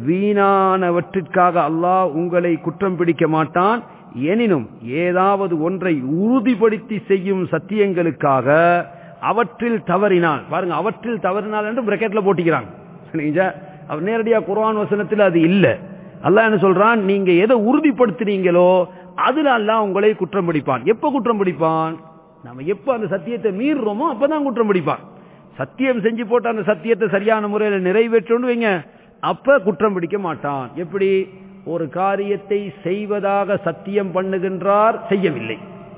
வீணானவற்றிற்காக அல்லாஹ் உங்களை குற்றம் பிடிக்க மாட்டான் எனினும் ஏதாவது ஒன்றை உறுதிப்படுத்தி செய்யும் சத்தியங்களுக்காக அவற்றில் தவறினால் பாருங்க அவற்றில் தவறினால் என்று பிரக்கெட்ல போட்டிக்கிறாங்க சரிங்களா அவர் நேரடியா குர்ஆன் வசனத்தில் அது இல்ல அல்லாஹ் என்ன சொல்றான் நீங்க எதை உறுதிப்படுத்துறீங்களோ அதுல அல்லாஹ் உங்களை குற்றம் பிடிப்பான் எப்ப குற்றம் பிடிப்பான் நம்ம எப்ப அந்த சத்தியத்தை மீறுறோமோ அப்பதான் குற்றம் பிடிப்பான் சத்தியம் செஞ்சு போட்டு அந்த சத்தியத்தை சரியான முறையில் நிறைவேற்றோன்னு வைங்க அப்ப குற்றம் பிடிக்க மாட்டான் எப்படி ஒரு காரியத்தை செய்வதாக சத்தியம் பண்ணுகின்றார் செய்யவில்லை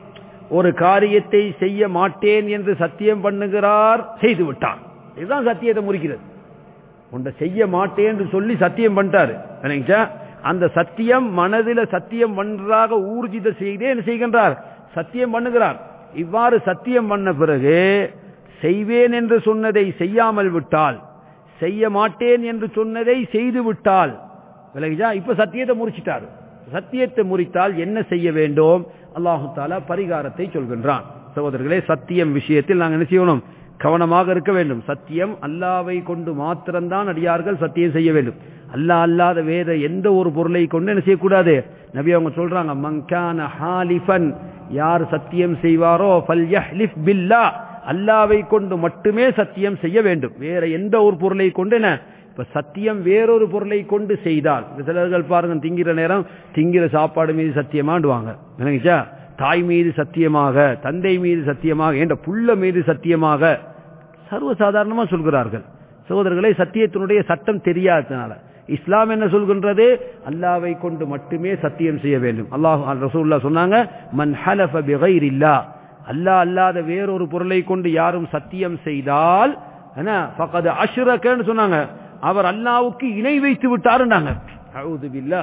ஒரு காரியத்தை செய்ய மாட்டேன் என்று சத்தியம் பண்ணுகிறார் செய்து விட்டார் இதுதான் சத்தியத்தை முறிக்கிறது உன்னை செய்ய மாட்டேன் என்று சொல்லி சத்தியம் பண்ணிட்டாரு நினைச்சா அந்த சத்தியம் மனதில சத்தியம் பண்றதாக ஊர்ஜித செய்தே என்ன செய்கின்றார் சத்தியம் பண்ணுகிறார் இவ்வாறு சத்தியம் பண்ண பிறகு செய்வேன் என்று சொன்னதை செய்யாமல் விட்டால் செய்ய மாட்டேன் என்று சொன்னதை செய்து விட்டால் விலகிஜா இப்ப சத்தியத்தை முறிச்சிட்டாரு சத்தியத்தை முறித்தால் என்ன செய்ய வேண்டும் அல்லாஹு தாலா பரிகாரத்தை சொல்கின்றான் சகோதரர்களே சத்தியம் விஷயத்தில் நாங்கள் என்ன செய்யணும் கவனமாக இருக்க வேண்டும் சத்தியம் அல்லாவை கொண்டு மாத்திரம்தான் அடியார்கள் சத்தியம் செய்ய வேண்டும் அல்லா அல்லாத வேற எந்த ஒரு பொருளை கொண்டு என்ன செய்யக்கூடாது நபி அவங்க சொல்றாங்க மங்கான ஹாலிஃபன் யார் சத்தியம் செய்வாரோ ஃபல் யஹ்லிஃப் பில்லா அல்லாவை கொண்டு மட்டுமே சத்தியம் செய்ய வேண்டும் வேற எந்த ஒரு பொருளை கொண்டு என்ன இப்ப சத்தியம் வேறொரு பொருளை கொண்டு செய்தால் சிலர்கள் பாருங்க திங்கிற நேரம் திங்கிற சாப்பாடு மீது சத்தியமாண்டுவாங்க நினைச்சா தாய் மீது சத்தியமாக தந்தை மீது சத்தியமாக என்ற புள்ள மீது சத்தியமாக சர்வசாதாரணமா சொல்கிறார்கள் சகோதரர்களை சத்தியத்தினுடைய சட்டம் தெரியாததுனால இஸ்லாம் என்ன சொல்கின்றது அல்லாவை கொண்டு மட்டுமே சத்தியம் செய்ய வேண்டும் அல்லாஹ் ரசூல்லா சொன்னாங்க மன் ஹலஃப பிகைரில்லா அல்லாஹ் அல்லாத வேறொரு பொருளை கொண்டு யாரும் சத்தியம் செய்தால் என்ன பக்கது அஷ்ரக்கன்னு சொன்னாங்க அவர் அல்லாவுக்கு இணை வைத்து விட்டாருன்னாங்க அவுது பில்லா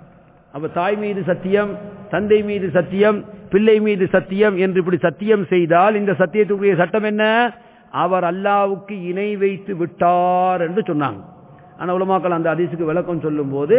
அப்ப தாய் மீது சத்தியம் தந்தை மீது சத்தியம் பிள்ளை மீது சத்தியம் என்று இப்படி சத்தியம் செய்தால் இந்த சத்தியத்துக்குரிய சட்டம் என்ன அவர் அல்லாவுக்கு இணை வைத்து விட்டார் என்று சொன்னாங்க ஆனா உலமாக்கள் அந்த அதிசுக்கு விளக்கம் சொல்லும் போது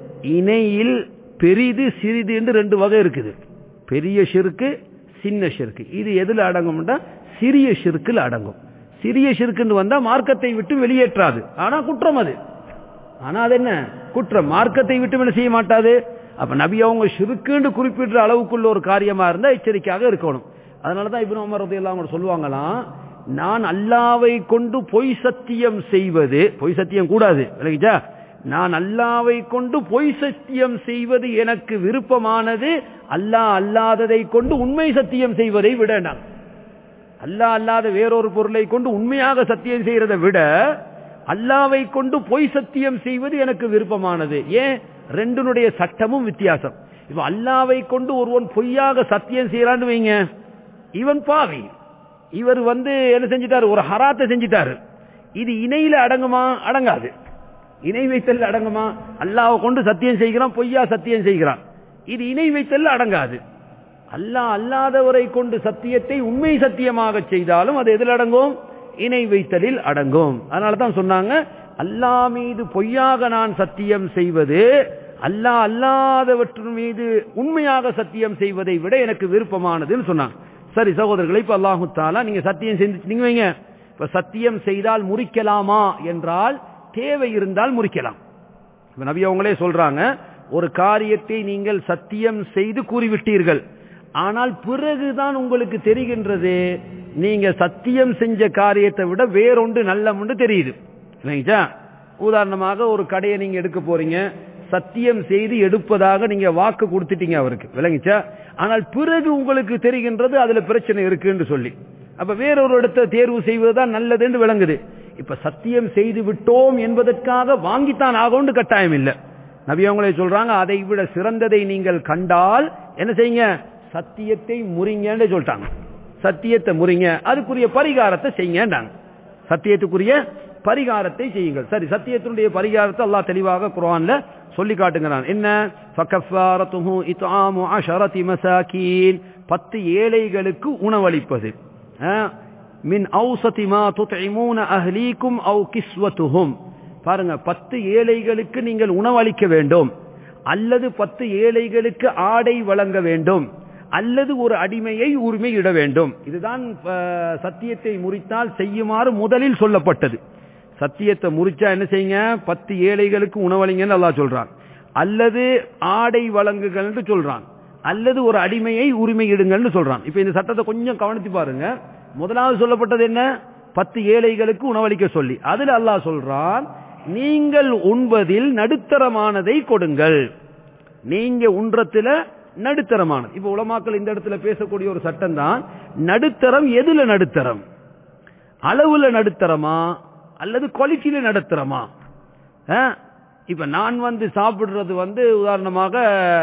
இணையில் பெரிது சிறிது என்று ரெண்டு வகை இருக்குது பெரிய ஷிருக்கு சின்ன ஷிருக்கு இது எதுல அடங்கும்னா சிறிய ஷிர்க்கில் அடங்கும் சிறிய ஷிர்க்குன்னு வந்தா மார்க்கத்தை விட்டு வெளியேற்றாது ஆனா குற்றம் அது ஆனா அது என்ன குற்றம் மார்க்கத்தை விட்டு என்ன செய்ய மாட்டாது அப்ப நபி அவங்க ஷிருக்குன்னு குறிப்பிடுற அளவுக்குள்ள ஒரு காரியமா இருந்தா எச்சரிக்கையாக இருக்கணும் அதனாலதான் இப்னு உமர் ரலியல்லாஹு அன்ஹு சொல்லுவாங்களாம் நான் அல்லாவை கொண்டு பொய் சத்தியம் செய்வது பொய் சத்தியம் கூடாது விளங்கிச்சா நான் அல்லாவை கொண்டு பொய் சத்தியம் செய்வது எனக்கு விருப்பமானது அல்லாஹ் அல்லாததை கொண்டு உண்மை சத்தியம் செய்வதை விட நான் அல்லாஹ் அல்லாத வேறொரு பொருளை கொண்டு உண்மையாக சத்தியம் செய்யறதை விட அல்லாவை கொண்டு பொய் சத்தியம் செய்வது எனக்கு விருப்பமானது ஏன் ரெண்டுனுடைய சட்டமும் வித்தியாசம் இப்ப அல்லாவை கொண்டு ஒருவன் பொய்யாக சத்தியம் செய்யறான்னு வைங்க இவன் பாவி இவர் வந்து என்ன செஞ்சிட்டாரு ஒரு ஹராத்தை செஞ்சிட்டாரு இது இணையில அடங்குமா அடங்காது இணை வைத்தல் அடங்குமா அல்லாவை கொண்டு சத்தியம் செய்கிறான் பொய்யா சத்தியம் செய்கிறான் இது இணை வைத்தல் அடங்காது அல்லாஹ் அல்லாதவரை கொண்டு சத்தியத்தை உண்மை சத்தியமாக செய்தாலும் அது எதில் அடங்கும் இணை வைத்தலில் அடங்கும் அதனால தான் சொன்னாங்க அல்லாஹ் மீது பொய்யாக நான் சத்தியம் செய்வது அல்லாஹ் அல்லாதவற்றின் மீது உண்மையாக சத்தியம் செய்வதை விட எனக்கு விருப்பமானதுன்னு சொன்னாங்க சரி சகோதரர்களை இப்ப அல்லாஹு தாலா நீங்க சத்தியம் செஞ்சு நீங்க வைங்க இப்ப சத்தியம் செய்தால் முறிக்கலாமா என்றால் தேவை இருந்தால் முறிக்கலாம் இப்ப நபி அவங்களே சொல்றாங்க ஒரு காரியத்தை நீங்கள் சத்தியம் செய்து கூறிவிட்டீர்கள் ஆனால் பிறகுதான் உங்களுக்கு தெரிகின்றது நீங்க சத்தியம் செஞ்ச காரியத்தை விட வேறொன்று நல்ல தெரியுது இல்லைங்களா உதாரணமாக ஒரு கடையை நீங்க எடுக்க போறீங்க சத்தியம் செய்து எடுப்பதாக நீங்க வாக்கு கொடுத்துட்டீங்க அவருக்கு விளங்கிச்சா ஆனால் பிறகு உங்களுக்கு தெரிகின்றது அதுல பிரச்சனை இருக்குன்னு சொல்லி அப்ப வேறொரு இடத்தை தேர்வு செய்வதுதான் நல்லதுன்னு விளங்குது இப்ப சத்தியம் செய்து விட்டோம் என்பதற்காக வாங்கித்தான் ஆகும்னு கட்டாயம் இல்லை நபி அவங்களே சொல்றாங்க அதை விட சிறந்ததை நீங்கள் கண்டால் என்ன செய்யுங்க சத்தியத்தை முறிங்கன்னு சொல்லிட்டாங்க சத்தியத்தை முறிங்க அதுக்குரிய பரிகாரத்தை செய்யுங்கன்றாங்க சத்தியத்துக்குரிய பரிகாரத்தை செய்யுங்கள் சரி சத்தியத்தினுடைய பரிகாரத்தை அல்லாஹ் தெளிவாக குர்ஆன்ல சொல்லி காட்டுகிறான் என்ன ஃபகஃபாரத்துஹு இத்ஆமு அஷரதி மசாகீன் பத்து ஏழைகளுக்கு உணவளிப்பது மின் ஔசதி மா துத்இமூன அஹ்லீக்கும் அவு கிஸ்வத்துஹும் பாருங்க பத்து ஏழைகளுக்கு நீங்கள் உணவளிக்க வேண்டும் அல்லது பத்து ஏழைகளுக்கு ஆடை வழங்க வேண்டும் அல்லது ஒரு அடிமையை உரிமை இட வேண்டும் இதுதான் சத்தியத்தை முறித்தால் செய்யுமாறு முதலில் சொல்லப்பட்டது சத்தியத்தை முறிச்சா என்ன செய்யுங்க பத்து ஏழைகளுக்கு உணவளிங்கன்னு அல்லா சொல்றான் அல்லது ஆடை வழங்குகள்னு சொல்றான் அல்லது ஒரு அடிமையை உரிமை இடுங்கள்னு சொல்றான் இப்ப இந்த சட்டத்தை கொஞ்சம் கவனித்து பாருங்க முதலாவது சொல்லப்பட்டது என்ன பத்து ஏழைகளுக்கு உணவளிக்க சொல்லி அதுல அல்லாஹ் சொல்றான் நீங்கள் உண்பதில் நடுத்தரமானதை கொடுங்கள் நீங்க உண்றத்துல நடுத்தரமானது இப்ப உலமாக்கள் இந்த இடத்துல பேசக்கூடிய ஒரு சட்டம் தான் நடுத்தரம் எதுல நடுத்தரம் அளவுல நடுத்தரமா அல்லது குவாலிட்டியில நடுத்தரமா இப்ப நான் வந்து சாப்பிடுறது வந்து உதாரணமாக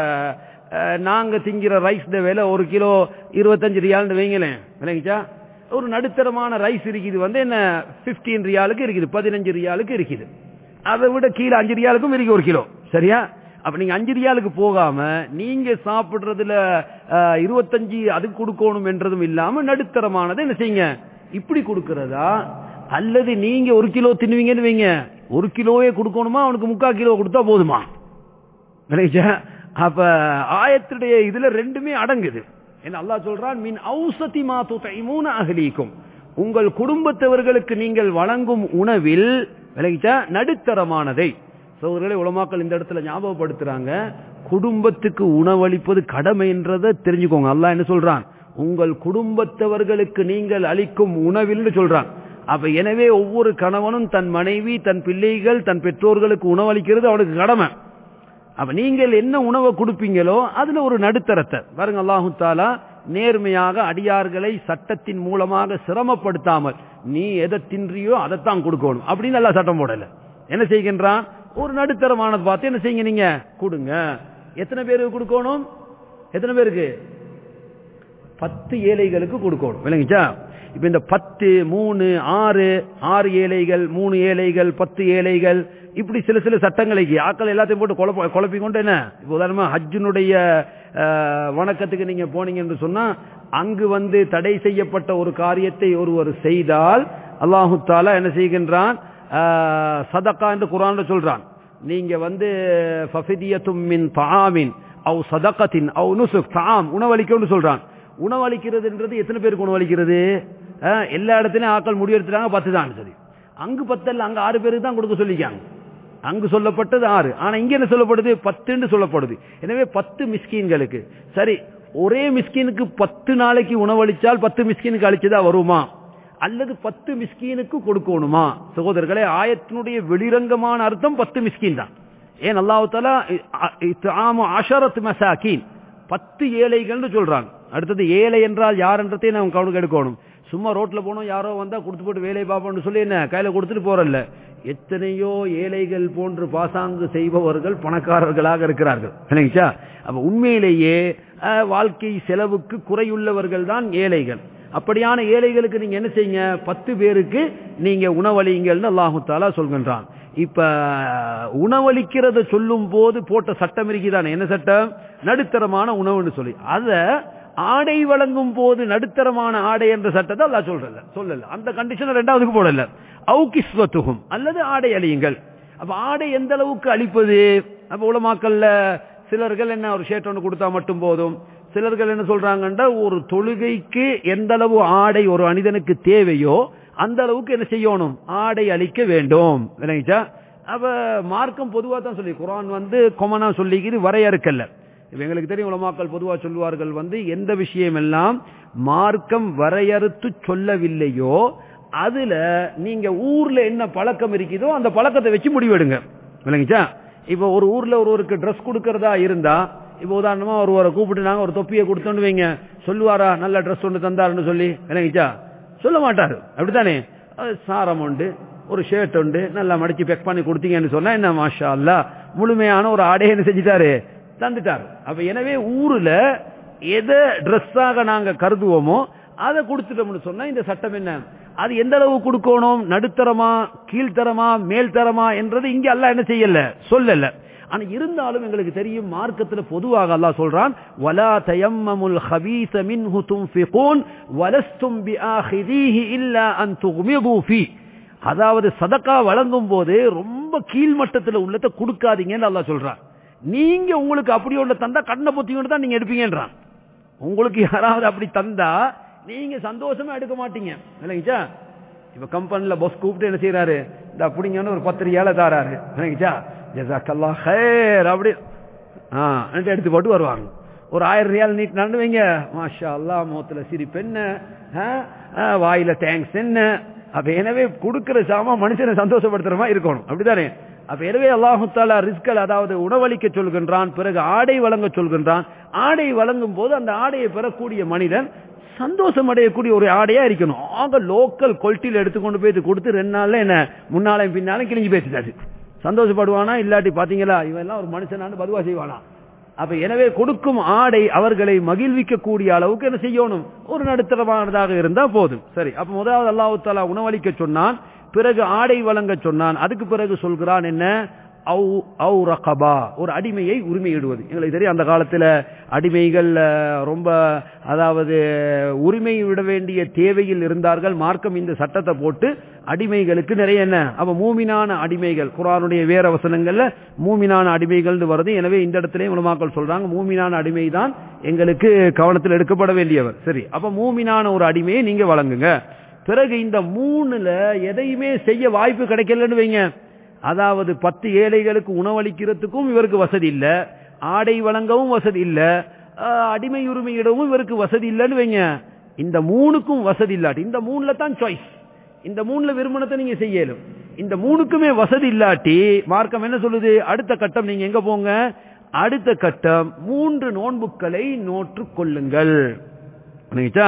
நாங்க திங்கிற ரைஸ் விலை ஒரு கிலோ இருபத்தஞ்சு ரியால்னு வைங்களேன் விளங்கிச்சா ஒரு நடுத்தரமான ரைஸ் இருக்குது வந்து என்ன பிப்டீன் ரியாலுக்கு இருக்குது பதினஞ்சு ரியாலுக்கு இருக்குது அதை விட கீழே அஞ்சு ரியாலுக்கும் இருக்கு ஒரு கிலோ சரியா அப்ப நீங்க அஞ்சு ரியாலுக்கு போகாம நீங்க சாப்பிடுறதுல இருபத்தஞ்சு அது கொடுக்கணும் என்றதும் இல்லாம நடுத்தரமானது என்ன செய்யுங்க இப்படி கொடுக்கறதா அல்லது நீங்க ஒரு கிலோ தின்னுவீங்கன்னு வைங்க ஒரு கிலோவே கொடுக்கணுமா அவனுக்கு முக்கால் கிலோ கொடுத்தா போதுமா அப்ப ஆயத்துடைய இதுல ரெண்டுமே அடங்குது என்ன அல்லா சொல்றான் மின் ஔசதி மாத்து தைமூன அகலீக்கும் உங்கள் குடும்பத்தவர்களுக்கு நீங்கள் வழங்கும் உணவில் விளங்கிச்சா நடுத்தரமானதை சோதரர்களை உலமாக்கள் இந்த இடத்துல ஞாபகப்படுத்துறாங்க குடும்பத்துக்கு உணவளிப்பது கடமை என்றதை தெரிஞ்சுக்கோங்க அல்லா என்ன சொல்றான் உங்கள் குடும்பத்தவர்களுக்கு நீங்கள் அளிக்கும் உணவில் சொல்றான் அப்ப எனவே ஒவ்வொரு கணவனும் தன் மனைவி தன் பிள்ளைகள் தன் பெற்றோர்களுக்கு உணவளிக்கிறது அவனுக்கு கடமை அப்ப நீங்கள் என்ன உணவை கொடுப்பீங்களோ அதுல ஒரு நடுத்தரத்தை பாருங்க அல்லாஹு தாலா நேர்மையாக அடியார்களை சட்டத்தின் மூலமாக சிரமப்படுத்தாமல் நீ எதை தின்றியோ அதைத்தான் கொடுக்கணும் அப்படின்னு எல்லாம் சட்டம் போடல என்ன செய்கின்றான் ஒரு நடுத்தரமானது பார்த்து என்ன செய்யுங்க நீங்க கொடுங்க எத்தனை பேருக்கு கொடுக்கணும் எத்தனை பேருக்கு பத்து ஏழைகளுக்கு கொடுக்கணும் விளங்கிச்சா இப்ப இந்த பத்து மூணு ஆறு ஆறு ஏழைகள் மூணு ஏழைகள் பத்து ஏழைகள் இப்படி சில சில சட்டங்களை ஆக்கள் எல்லாத்தையும் போட்டு குழப்ப குழப்பி கொண்டு என்ன இப்போ உதாரணமா ஹஜ்ஜினுடைய வணக்கத்துக்கு நீங்க போனீங்கன்னு சொன்னா அங்கு வந்து தடை செய்யப்பட்ட ஒரு காரியத்தை ஒருவர் செய்தால் அல்லாஹு தாலா என்ன செய்கின்றான் சதக்கா என்று குரான் சொல்றான் நீங்க வந்து மின் தாமின் அவ் சதக்கத்தின் அவ் நுசுக் தாம் உணவளிக்கணும்னு சொல்றான் உணவளிக்கிறதுன்றது எத்தனை பேருக்கு உணவளிக்கிறது எல்லா இடத்துலயும் ஆக்கள் முடிவெடுத்துட்டாங்க பத்து தான் சரி அங்கு பத்தல்ல அங்க ஆறு பேருக்கு தான் கொடுக்க சொல்லிக்காங்க அங்கு சொல்லப்பட்டது ஆறு ஆனா இங்க என்ன சொல்லப்படுது பத்துன்னு சொல்லப்படுது எனவே பத்து மிஸ்கீன்களுக்கு சரி ஒரே மிஸ்கீனுக்கு பத்து நாளைக்கு உணவளிச்சால் பத்து மிஸ்கீனுக்கு அளிச்சதா வருமா அல்லது பத்து மிஸ்கீனுக்கு கொடுக்கணுமா சகோதரர்களே ஆயத்தினுடைய வெளிரங்கமான அர்த்தம் பத்து மிஸ்கீன் தான் ஏன் அல்லாஹு தாலா அஷரத் மசாக்கீன் பத்து ஏழைகள்னு சொல்றாங்க அடுத்தது ஏழை என்றால் யாருன்றதையும் நம்ம கவனம் எடுக்கணும் சும்மா ரோட்ல போனோம் யாரோ வந்தா கொடுத்து போட்டு வேலையை பார்ப்போம்னு சொல்லி என்ன கையில கொடுத்துட்டு போறல்ல எத்தனையோ ஏழைகள் போன்று பாசாங்கு செய்பவர்கள் பணக்காரர்களாக இருக்கிறார்கள் இல்லைங்களா அப்ப உண்மையிலேயே அஹ், வாழ்க்கை செலவுக்கு குறையுள்ளவர்கள் தான் ஏழைகள் அப்படியான ஏழைகளுக்கு நீங்க என்ன செய்யுங்க பத்து பேருக்கு நீங்க உணவளிங்கள்னு அல்லாஹு தாலா சொல்கின்றான் இப்ப உணவளிக்கிறத சொல்லும் போது போட்ட சட்டம் இருக்குதானே என்ன சட்டம் நடுத்தரமான உணவுன்னு சொல்லி அத ஆடை வழங்கும் போது நடுத்தரமான ஆடை என்ற சட்டத்தை அல்லாஹ் சொல்றல சொல்லல அந்த கண்டிஷன் ரெண்டாவதுக்கு போடல அவுகிஸ்வத்துகும் அல்லது ஆடை அழியுங்கள் அப்ப ஆடை எந்த அளவுக்கு அழிப்பது அப்ப உலமாக்கல்ல சிலர்கள் என்ன ஒரு ஷர்ட் ஒன்று கொடுத்தா மட்டும் போதும் சிலர்கள் என்ன சொல்றாங்கன்னா ஒரு தொழுகைக்கு எந்த அளவு ஆடை ஒரு மனிதனுக்கு தேவையோ அந்த அளவுக்கு என்ன செய்யணும் ஆடை அளிக்க வேண்டும் விளங்கிச்சா அப்ப மார்க்கம் பொதுவா தான் சொல்லி குரான் வந்து கொமனா சொல்லிக்கிது வரையறுக்கல்ல இப்ப எங்களுக்கு தெரியும் உலமாக்கள் பொதுவா சொல்லுவார்கள் வந்து எந்த விஷயம் எல்லாம் மார்க்கம் வரையறுத்து சொல்லவில்லையோ அதுல நீங்க ஊர்ல என்ன பழக்கம் இருக்குதோ அந்த பழக்கத்தை வச்சு முடிவெடுங்க விளங்கிச்சா இப்ப ஒரு ஊர்ல ஒருவருக்கு ட்ரெஸ் கொடுக்கறதா இருந்தா இப்ப உதாரணமா ஒருவரை கூப்பிட்டு நாங்க ஒரு தொப்பியை கொடுத்தோன்னு வைங்க சொல்லுவாரா நல்ல ட்ரெஸ் ஒன்று தந்தாருன்னு சொல்லி விளங்கிச்சா சொல்ல மாட்டாரு அப்படித்தானே அது சாரம் உண்டு ஒரு ஷர்ட் உண்டு நல்லா மடிச்சு பெக் பண்ணி கொடுத்தீங்கன்னு சொன்னா என்ன மாஷா அல்லா முழுமையான ஒரு ஆடையை என்ன செஞ்சுட்டாரு தந்துட்டாரு அப்ப எனவே ஊர்ல எதை ட்ரெஸ்ஸாக நாங்க கருதுவோமோ அதை கொடுத்துட்டோம்னு சொன்னா இந்த சட்டம் என்ன அது எந்த அளவு கொடுக்கணும் நடுத்தரமா கீழ்த்தரமா மேல்தரமா என்றது இங்க அல்லாஹ் என்ன செய்யல சொல்லல ஆனா இருந்தாலும் எங்களுக்கு தெரியும் மார்க்கத்துல பொதுவாக அல்லாஹ் சொல்றான் வலா தயம்மமுல் ஹபீஸ மின்ஹு துன்ஃபிகூன் வலஸ்தும் பிஆஹிதீஹி இல்லா அன் துக்மிது ஃபீ அதாவது சதக்கா வழங்கும் போது ரொம்ப கீழ்மட்டத்துல உள்ளத கொடுக்காதீங்கன்னு அல்லாஹ் சொல்றான் நீங்க உங்களுக்கு அப்படி ஒன்று தந்தா கண்ணை பொத்திக்கிட்டு தான் நீங்க எடுப்பீங்கன்றான் உங்களுக்கு யாராவது அப்படி தந்தா நீங்க சந்தோஷமா எடுக்க மாட்டீங்க இல்லைங்கச்சா இப்ப கம்பெனில பஸ் கூப்பிட்டு என்ன செய்யறாரு இந்த அப்படிங்கன்னு ஒரு பத்து ஏழை தாராரு இல்லைங்கச்சா ஜசாக்கல்லா ஹேர் அப்படி ஆ எடுத்து போட்டு வருவாங்க ஒரு ஆயிரம் ரியால் நீட் நடந்து வைங்க மாஷா அல்லா முகத்துல சிரிப்பு என்ன ஆ, ஆ, வாயில தேங்க்ஸ் என்ன அப்ப எனவே கொடுக்கிற சாமா மனுஷனை சந்தோஷப்படுத்துற மாதிரி இருக்கணும் அப்படிதானே அப்ப எனவே அல்லாஹு தாலா ரிஸ்கல் அதாவது உணவளிக்க சொல்கின்றான் பிறகு ஆடை வழங்க சொல்கின்றான் ஆடை வழங்கும் போது அந்த ஆடையை பெறக்கூடிய மனிதன் சந்தோஷம் அடையக்கூடிய ஒரு ஆடையா இருக்கணும் ஆக லோக்கல் கொல்ட்டியில் எடுத்துக்கொண்டு போய் இது கொடுத்து ரெண்டு நாள்ல என்ன முன்னாலையும் பின்னாலும் கிழிஞ்சு பேசிட்டாரு சந்தோஷப்படுவானா இல்லாட்டி பாத்தீங்களா இவன் எல்லாம் ஒரு மனுஷனான்னு பதுவா செய்வானா அப்ப எனவே கொடுக்கும் ஆடை அவர்களை மகிழ்விக்க கூடிய அளவுக்கு என்ன செய்யணும் ஒரு நடுத்தரமானதாக இருந்தா போதும் சரி அப்ப முதலாவது அல்லாஹு தாலா உணவளிக்க சொன்னான் பிறகு ஆடை வழங்க சொன்னான் அதுக்கு பிறகு சொல்கிறான் என்ன அவு அவு ரகபா ஒரு அடிமையை உரிமையிடுவது எங்களுக்கு தெரியும் அந்த காலத்துல அடிமைகள் அஹ், ரொம்ப அதாவது உரிமை விட வேண்டிய தேவையில் இருந்தார்கள் மார்க்கம் இந்த சட்டத்தை போட்டு அடிமைகளுக்கு நிறைய என்ன அப்ப மூமினான அடிமைகள் குரானுடைய வேற வசனங்கள்ல மூமினான அடிமைகள் வருது எனவே இந்த இடத்திலே உலமாக்கள் சொல்றாங்க மூமினான அடிமை தான் எங்களுக்கு கவனத்தில் எடுக்கப்பட வேண்டியவர் சரி அப்ப மூமினான ஒரு அடிமையை நீங்க வழங்குங்க பிறகு இந்த மூணுல எதையுமே செய்ய வாய்ப்பு கிடைக்கலன்னு வைங்க அதாவது பத்து ஏழைகளுக்கு உணவளிக்கிறதுக்கும் இவருக்கு வசதி இல்ல ஆடை வழங்கவும் வசதி இல்ல ஆஹ், அடிமை உரிமையிடவும் இவருக்கு வசதி இல்லைன்னு வைங்க இந்த மூணுக்கும் வசதி இல்லாட்டி இந்த மூணுல தான் சாய்ஸ் இந்த மூணுல விருமணத்தை நீங்க செய்யலும் இந்த மூணுக்குமே வசதி இல்லாட்டி மார்க்கம் என்ன சொல்லுது அடுத்த கட்டம் நீங்க எங்க போங்க அடுத்த கட்டம் மூன்று நோன்புக்களை நோற்றுக் கொள்ளுங்கள் புரியுதா?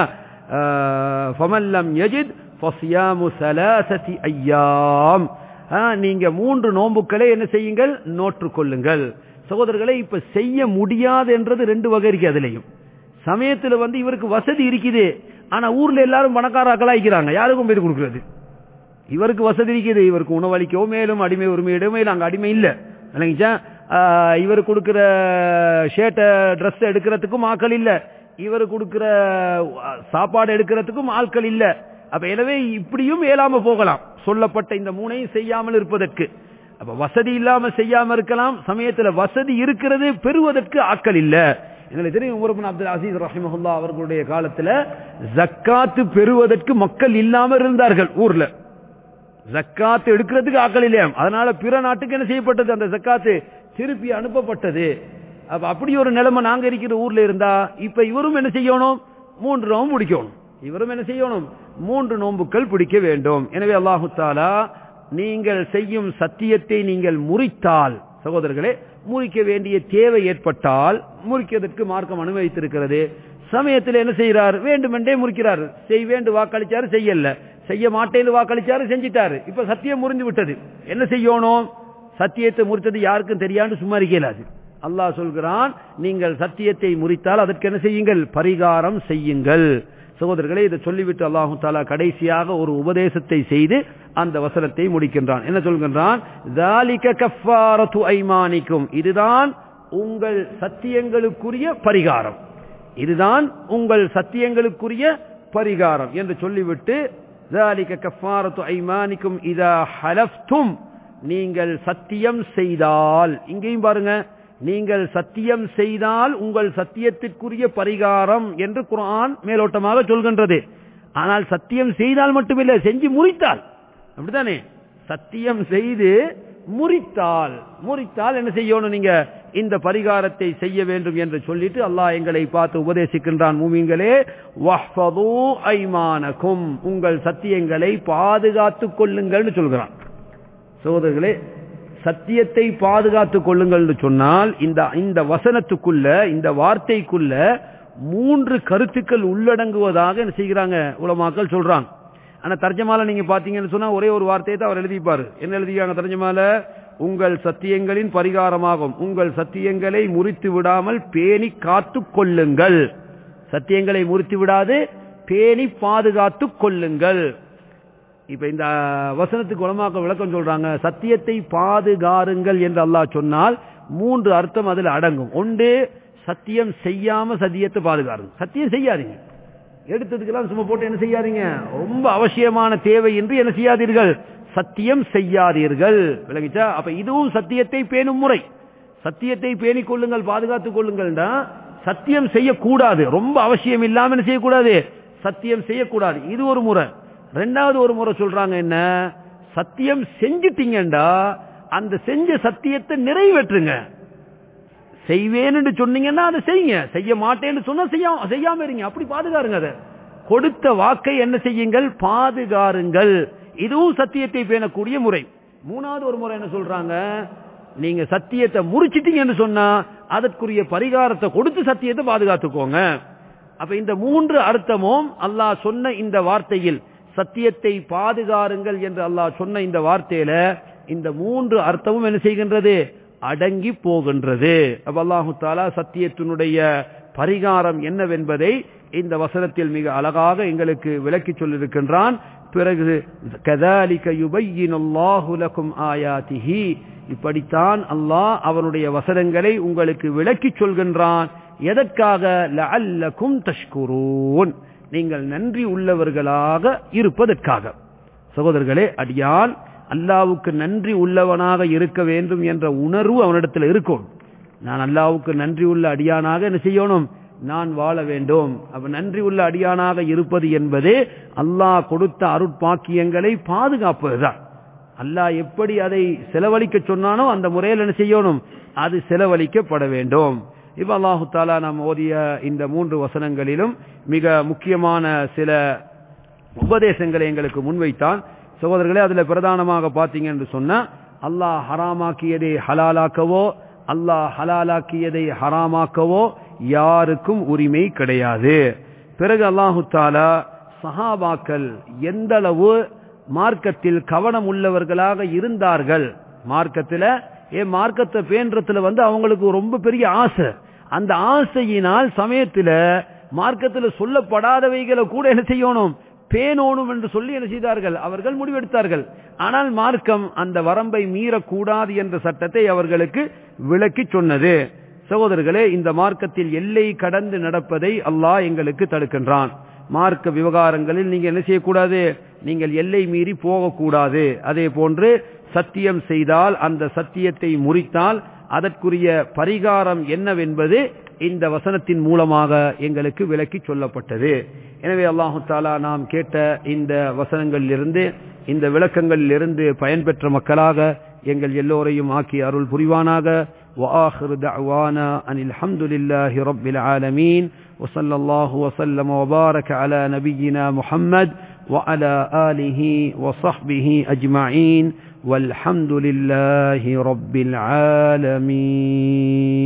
ஆஹ், ஃபமல்லம் யஜித் ஃபஸ்யாமு ஸலாஸதி ஐயாம் ஆஹ், நீங்க மூன்று நோன்புக்களை என்ன செய்யுங்கள் நோற்றுக் கொள்ளுங்கள் சகோதரர்களை இப்ப செய்ய முடியாது என்றது ரெண்டு வகை இருக்கு அதுலயும் சமயத்துல வந்து இவருக்கு வசதி இருக்குது ஆனா ஊர்ல எல்லாரும் பணக்காராக்களா இருக்கிறாங்க யாருக்கும் போய் கொடுக்கிறது இவருக்கு வசதி இருக்குது இவருக்கு உணவளிக்கவும் மேலும் அடிமை உரிமையிடவும் மேலும் அங்க அடிமை இல்ல இல்லைங்கச்சா ஆஹ், இவர் கொடுக்கிற ஷர்ட்டை ட்ரெஸ் எடுக்கிறதுக்கும் ஆட்கள் இல்ல இவர் கொடுக்கிற அஹ், சாப்பாடு எடுக்கிறதுக்கும் ஆட்கள் இல்ல அப்ப எனவே இப்படியும் இயலாம போகலாம் சொல்லப்பட்ட இந்த மூணையும் செய்யாமல் இருப்பதற்கு அப்ப வசதி இல்லாம செய்யாம இருக்கலாம் சமயத்துல வசதி இருக்கிறது பெறுவதற்கு ஆட்கள் இல்ல எங்களுக்கு தெரியும் உமர் இப்னு அப்துல் அசீஸ் ரஹிமஹுல்லா அவர்களுடைய காலத்துல ஜக்காத்து பெறுவதற்கு மக்கள் இல்லாம இருந்தார்கள் ஊர்ல ஜக்காத்து எடுக்கிறதுக்கு ஆக்கள் இல்லையாம் அதனால பிற நாட்டுக்கு என்ன செய்யப்பட்டது அந்த ஜக்காத்து திருப்பி அனுப்பப்பட்டது அப்ப அப்படி ஒரு நிலைமை நாங்க இருக்கிற ஊர்ல இருந்தா இப்ப இவரும் என்ன செய்யணும் மூன்று நோம்பு பிடிக்கணும் இவரும் என்ன செய்யணும் மூன்று நோன்புக்கள் பிடிக்க வேண்டும் எனவே அல்லாஹு தாலா நீங்கள் செய்யும் சத்தியத்தை நீங்கள் முறித்தால் சகோதரர்களே முறிக்க வேண்டிய தேவை ஏற்பட்டால் முறிக்கிறதுக்கு மார்க்கம் அனுமதித்திருக்கிறது சமயத்தில் என்ன செய்கிறார் வேண்டுமென்றே முறிக்கிறார் செய் வேண்டு வாக்களிச்சாரு செய்யல செய்ய மாட்டேன்னு வாக்களிச்சாரு செஞ்சிட்டாரு இப்ப சத்தியம் முறிந்து விட்டது என்ன செய்யணும் சத்தியத்தை முறித்தது யாருக்கும் தெரியாண்டு சும்மா இருக்கலாது அல்லாஹ் சொல்கிறான் நீங்கள் சத்தியத்தை முறித்தால் அதற்கு என்ன செய்யுங்கள் பரிகாரம் செய்யுங்கள் சகோதரர்களே இதை சொல்லிவிட்டு அல்லாஹு தாலா கடைசியாக ஒரு உபதேசத்தை செய்து அந்த வசனத்தை முடிக்கின்றான் என்ன சொல்கின்றான் ஐமானிக்கும் இதுதான் உங்கள் சத்தியங்களுக்குரிய பரிகாரம் இதுதான் உங்கள் சத்தியங்களுக்குரிய பரிகாரம் என்று சொல்லிவிட்டு ஐமானிக்கும் இதா ஹலப்தும் நீங்கள் சத்தியம் செய்தால் இங்கேயும் பாருங்க நீங்கள் சத்தியம் செய்தால் உங்கள் சத்தியத்திற்குரிய பரிகாரம் என்று குரான் மேலோட்டமாக சொல்கின்றது ஆனால் சத்தியம் செய்தால் மட்டுமில்லை செஞ்சு முறித்தால் அப்படித்தானே சத்தியம் செய்து முறித்தால் முறித்தால் என்ன செய்யணும் நீங்க இந்த பரிகாரத்தை செய்ய வேண்டும் என்று சொல்லிட்டு அல்லாஹ் எங்களை பார்த்து உபதேசிக்கின்றான் மூமிங்களே ஐமானக்கும் உங்கள் சத்தியங்களை பாதுகாத்துக் கொள்ளுங்கள்னு சொல்கிறான் சகோதரர்களே சத்தியத்தை பாதுகாத்துக் கொள்ளுங்கள் சொன்னால் இந்த இந்த வசனத்துக்குள்ள இந்த வார்த்தைக்குள்ள மூன்று கருத்துக்கள் உள்ளடங்குவதாக என்ன செய்கிறாங்க உலமாக்கள் சொல்றாங்க ஆனா தர்ஜமால நீங்க பாத்தீங்கன்னு சொன்னா ஒரே ஒரு வார்த்தையை தான் அவர் எழுதிப்பாரு என்ன எழுதிக்காங்க தர்ஜமால உங்கள் சத்தியங்களின் பரிகாரமாகும் உங்கள் சத்தியங்களை முறித்து விடாமல் பேணி காத்து கொள்ளுங்கள் சத்தியங்களை முறித்து விடாது பேணி பாதுகாத்து கொள்ளுங்கள் இப்ப இந்த வசனத்துக்கு உலமாக்க விளக்கம் சொல்றாங்க சத்தியத்தை பாதுகாருங்கள் என்று அல்லாஹ் சொன்னால் மூன்று அர்த்தம் அதில் அடங்கும் ஒன்று சத்தியம் செய்யாம சத்தியத்தை பாதுகாருங்க சத்தியம் செய்யாதீங்க எடுத்ததுக்கெல்லாம் சும்மா போட்டு என்ன செய்யாதீங்க ரொம்ப அவசியமான தேவை என்று என்ன செய்யாதீர்கள் சத்தியம் செய்யாதீர்கள் விளங்கிச்சா அப்ப இதுவும் சத்தியத்தை பேணும் முறை சத்தியத்தை பேணிக் கொள்ளுங்கள் பாதுகாத்துக் கொள்ளுங்கள்னா சத்தியம் செய்யக்கூடாது ரொம்ப அவசியம் இல்லாம என்ன செய்யக்கூடாது சத்தியம் செய்யக்கூடாது இது ஒரு முறை ரெண்டாவது ஒரு முறை சொல்றாங்க என்ன சத்தியம் செஞ்சிட்டீங்கடா அந்த செஞ்ச சத்தியத்தை நிறைவேற்றுங்க செய்வேன்னு சொன்னீங்கன்னா அதை செய்யுங்க செய்ய மாட்டேன்னு சொன்னா செய்யாம செய்யாம இருங்க அப்படி பாதுகாருங்க அதை கொடுத்த வாக்கை என்ன செய்யுங்கள் பாதுகாருங்கள் இதுவும் சத்தியத்தை பேணக்கூடிய முறை மூணாவது ஒரு முறை என்ன சொல்றாங்க நீங்க சத்தியத்தை முறிச்சிட்டீங்கன்னு சொன்னா அதற்குரிய பரிகாரத்தை கொடுத்து சத்தியத்தை பாதுகாத்துக்கோங்க அப்ப இந்த மூன்று அர்த்தமும் அல்லாஹ் சொன்ன இந்த வார்த்தையில் சத்தியத்தை பாதுகாருங்கள் என்று அல்லாஹ் சொன்ன இந்த வார்த்தையில இந்த மூன்று அர்த்தமும் என்ன செய்கின்றது அடங்கி போகின்றது அப்ப அல்லாஹு தாலா சத்தியத்தினுடைய பரிகாரம் என்னவென்பதை இந்த வசனத்தில் மிக அழகாக எங்களுக்கு விளக்கி சொல்லியிருக்கின்றான் பிறகு கதாலிக யுபையினல்லாஹு லகும் ஆயாதிஹி இப்படித்தான் அல்லாஹ் அவனுடைய வசனங்களை உங்களுக்கு விளக்கி சொல்கின்றான் எதற்காக லஅல்லக்கும் தஷ்குரூன் நீங்கள் நன்றி உள்ளவர்களாக இருப்பதற்காக சகோதரர்களே அடியான் அல்லாவுக்கு நன்றி உள்ளவனாக இருக்க வேண்டும் என்ற உணர்வு அவனிடத்தில் இருக்கும் நான் அல்லாவுக்கு நன்றி உள்ள அடியானாக என்ன செய்யணும் நான் வாழ வேண்டும் அப்ப நன்றி உள்ள அடியானாக இருப்பது என்பது அல்லாஹ் கொடுத்த அருட்பாக்கியங்களை பாதுகாப்பதுதான் அல்லாஹ் எப்படி அதை செலவழிக்க சொன்னானோ அந்த முறையில் என்ன செய்யணும் அது செலவழிக்கப்பட வேண்டும் இப்ப அல்லாஹு தாலா நாம் ஓதிய இந்த மூன்று வசனங்களிலும் மிக முக்கியமான சில உபதேசங்களை எங்களுக்கு முன்வைத்தான் சகோதரர்களே அதுல பிரதானமாக பாத்தீங்க என்று சொன்னா அல்லாஹ் ஹராமாக்கியதை ஹலாலாக்கவோ அல்லாஹ் ஹலாலாக்கியதை ஹராமாக்கவோ யாருக்கும் உரிமை கிடையாது பிறகு அல்லாஹு தாலா சஹாபாக்கள் எந்த அளவு மார்க்கத்தில் கவனம் உள்ளவர்களாக இருந்தார்கள் மார்க்கத்தில் ஏ மார்க்கத்தை பேன்றதுல வந்து அவங்களுக்கு ரொம்ப பெரிய ஆசை அந்த ஆசையினால் சமயத்துல மார்க்கத்துல சொல்லப்படாதவைகளை கூட என்ன செய்யணும் பேணோணும் என்று சொல்லி என்ன செய்தார்கள் அவர்கள் முடிவெடுத்தார்கள் ஆனால் மார்க்கம் அந்த வரம்பை மீறக்கூடாது என்ற சட்டத்தை அவர்களுக்கு விளக்கி சொன்னது சகோதரர்களே இந்த மார்க்கத்தில் எல்லை கடந்து நடப்பதை அல்லாஹ் எங்களுக்கு தடுக்கின்றான் மார்க்க விவகாரங்களில் நீங்க என்ன செய்யக்கூடாது நீங்கள் எல்லை மீறி போகக்கூடாது அதே போன்று சத்தியம் செய்தால் அந்த சத்தியத்தை முறித்தால் அதற்குரிய பரிகாரம் என்னவென்பது இந்த வசனத்தின் மூலமாக எங்களுக்கு விளக்கி சொல்லப்பட்டது எனவே அல்லாஹு தாலா நாம் கேட்ட இந்த வசனங்களிலிருந்து இந்த விளக்கங்களிலிருந்து பயன்பெற்ற மக்களாக எங்கள் எல்லோரையும் ஆக்கி அருள் புரிவானாக وآخر دعوانا أن الحمد لله رب العالمين وصلى الله وسلم وبارك على نبينا محمد وعلى آله وصحبه أجمعين والحمد لله رب العالمين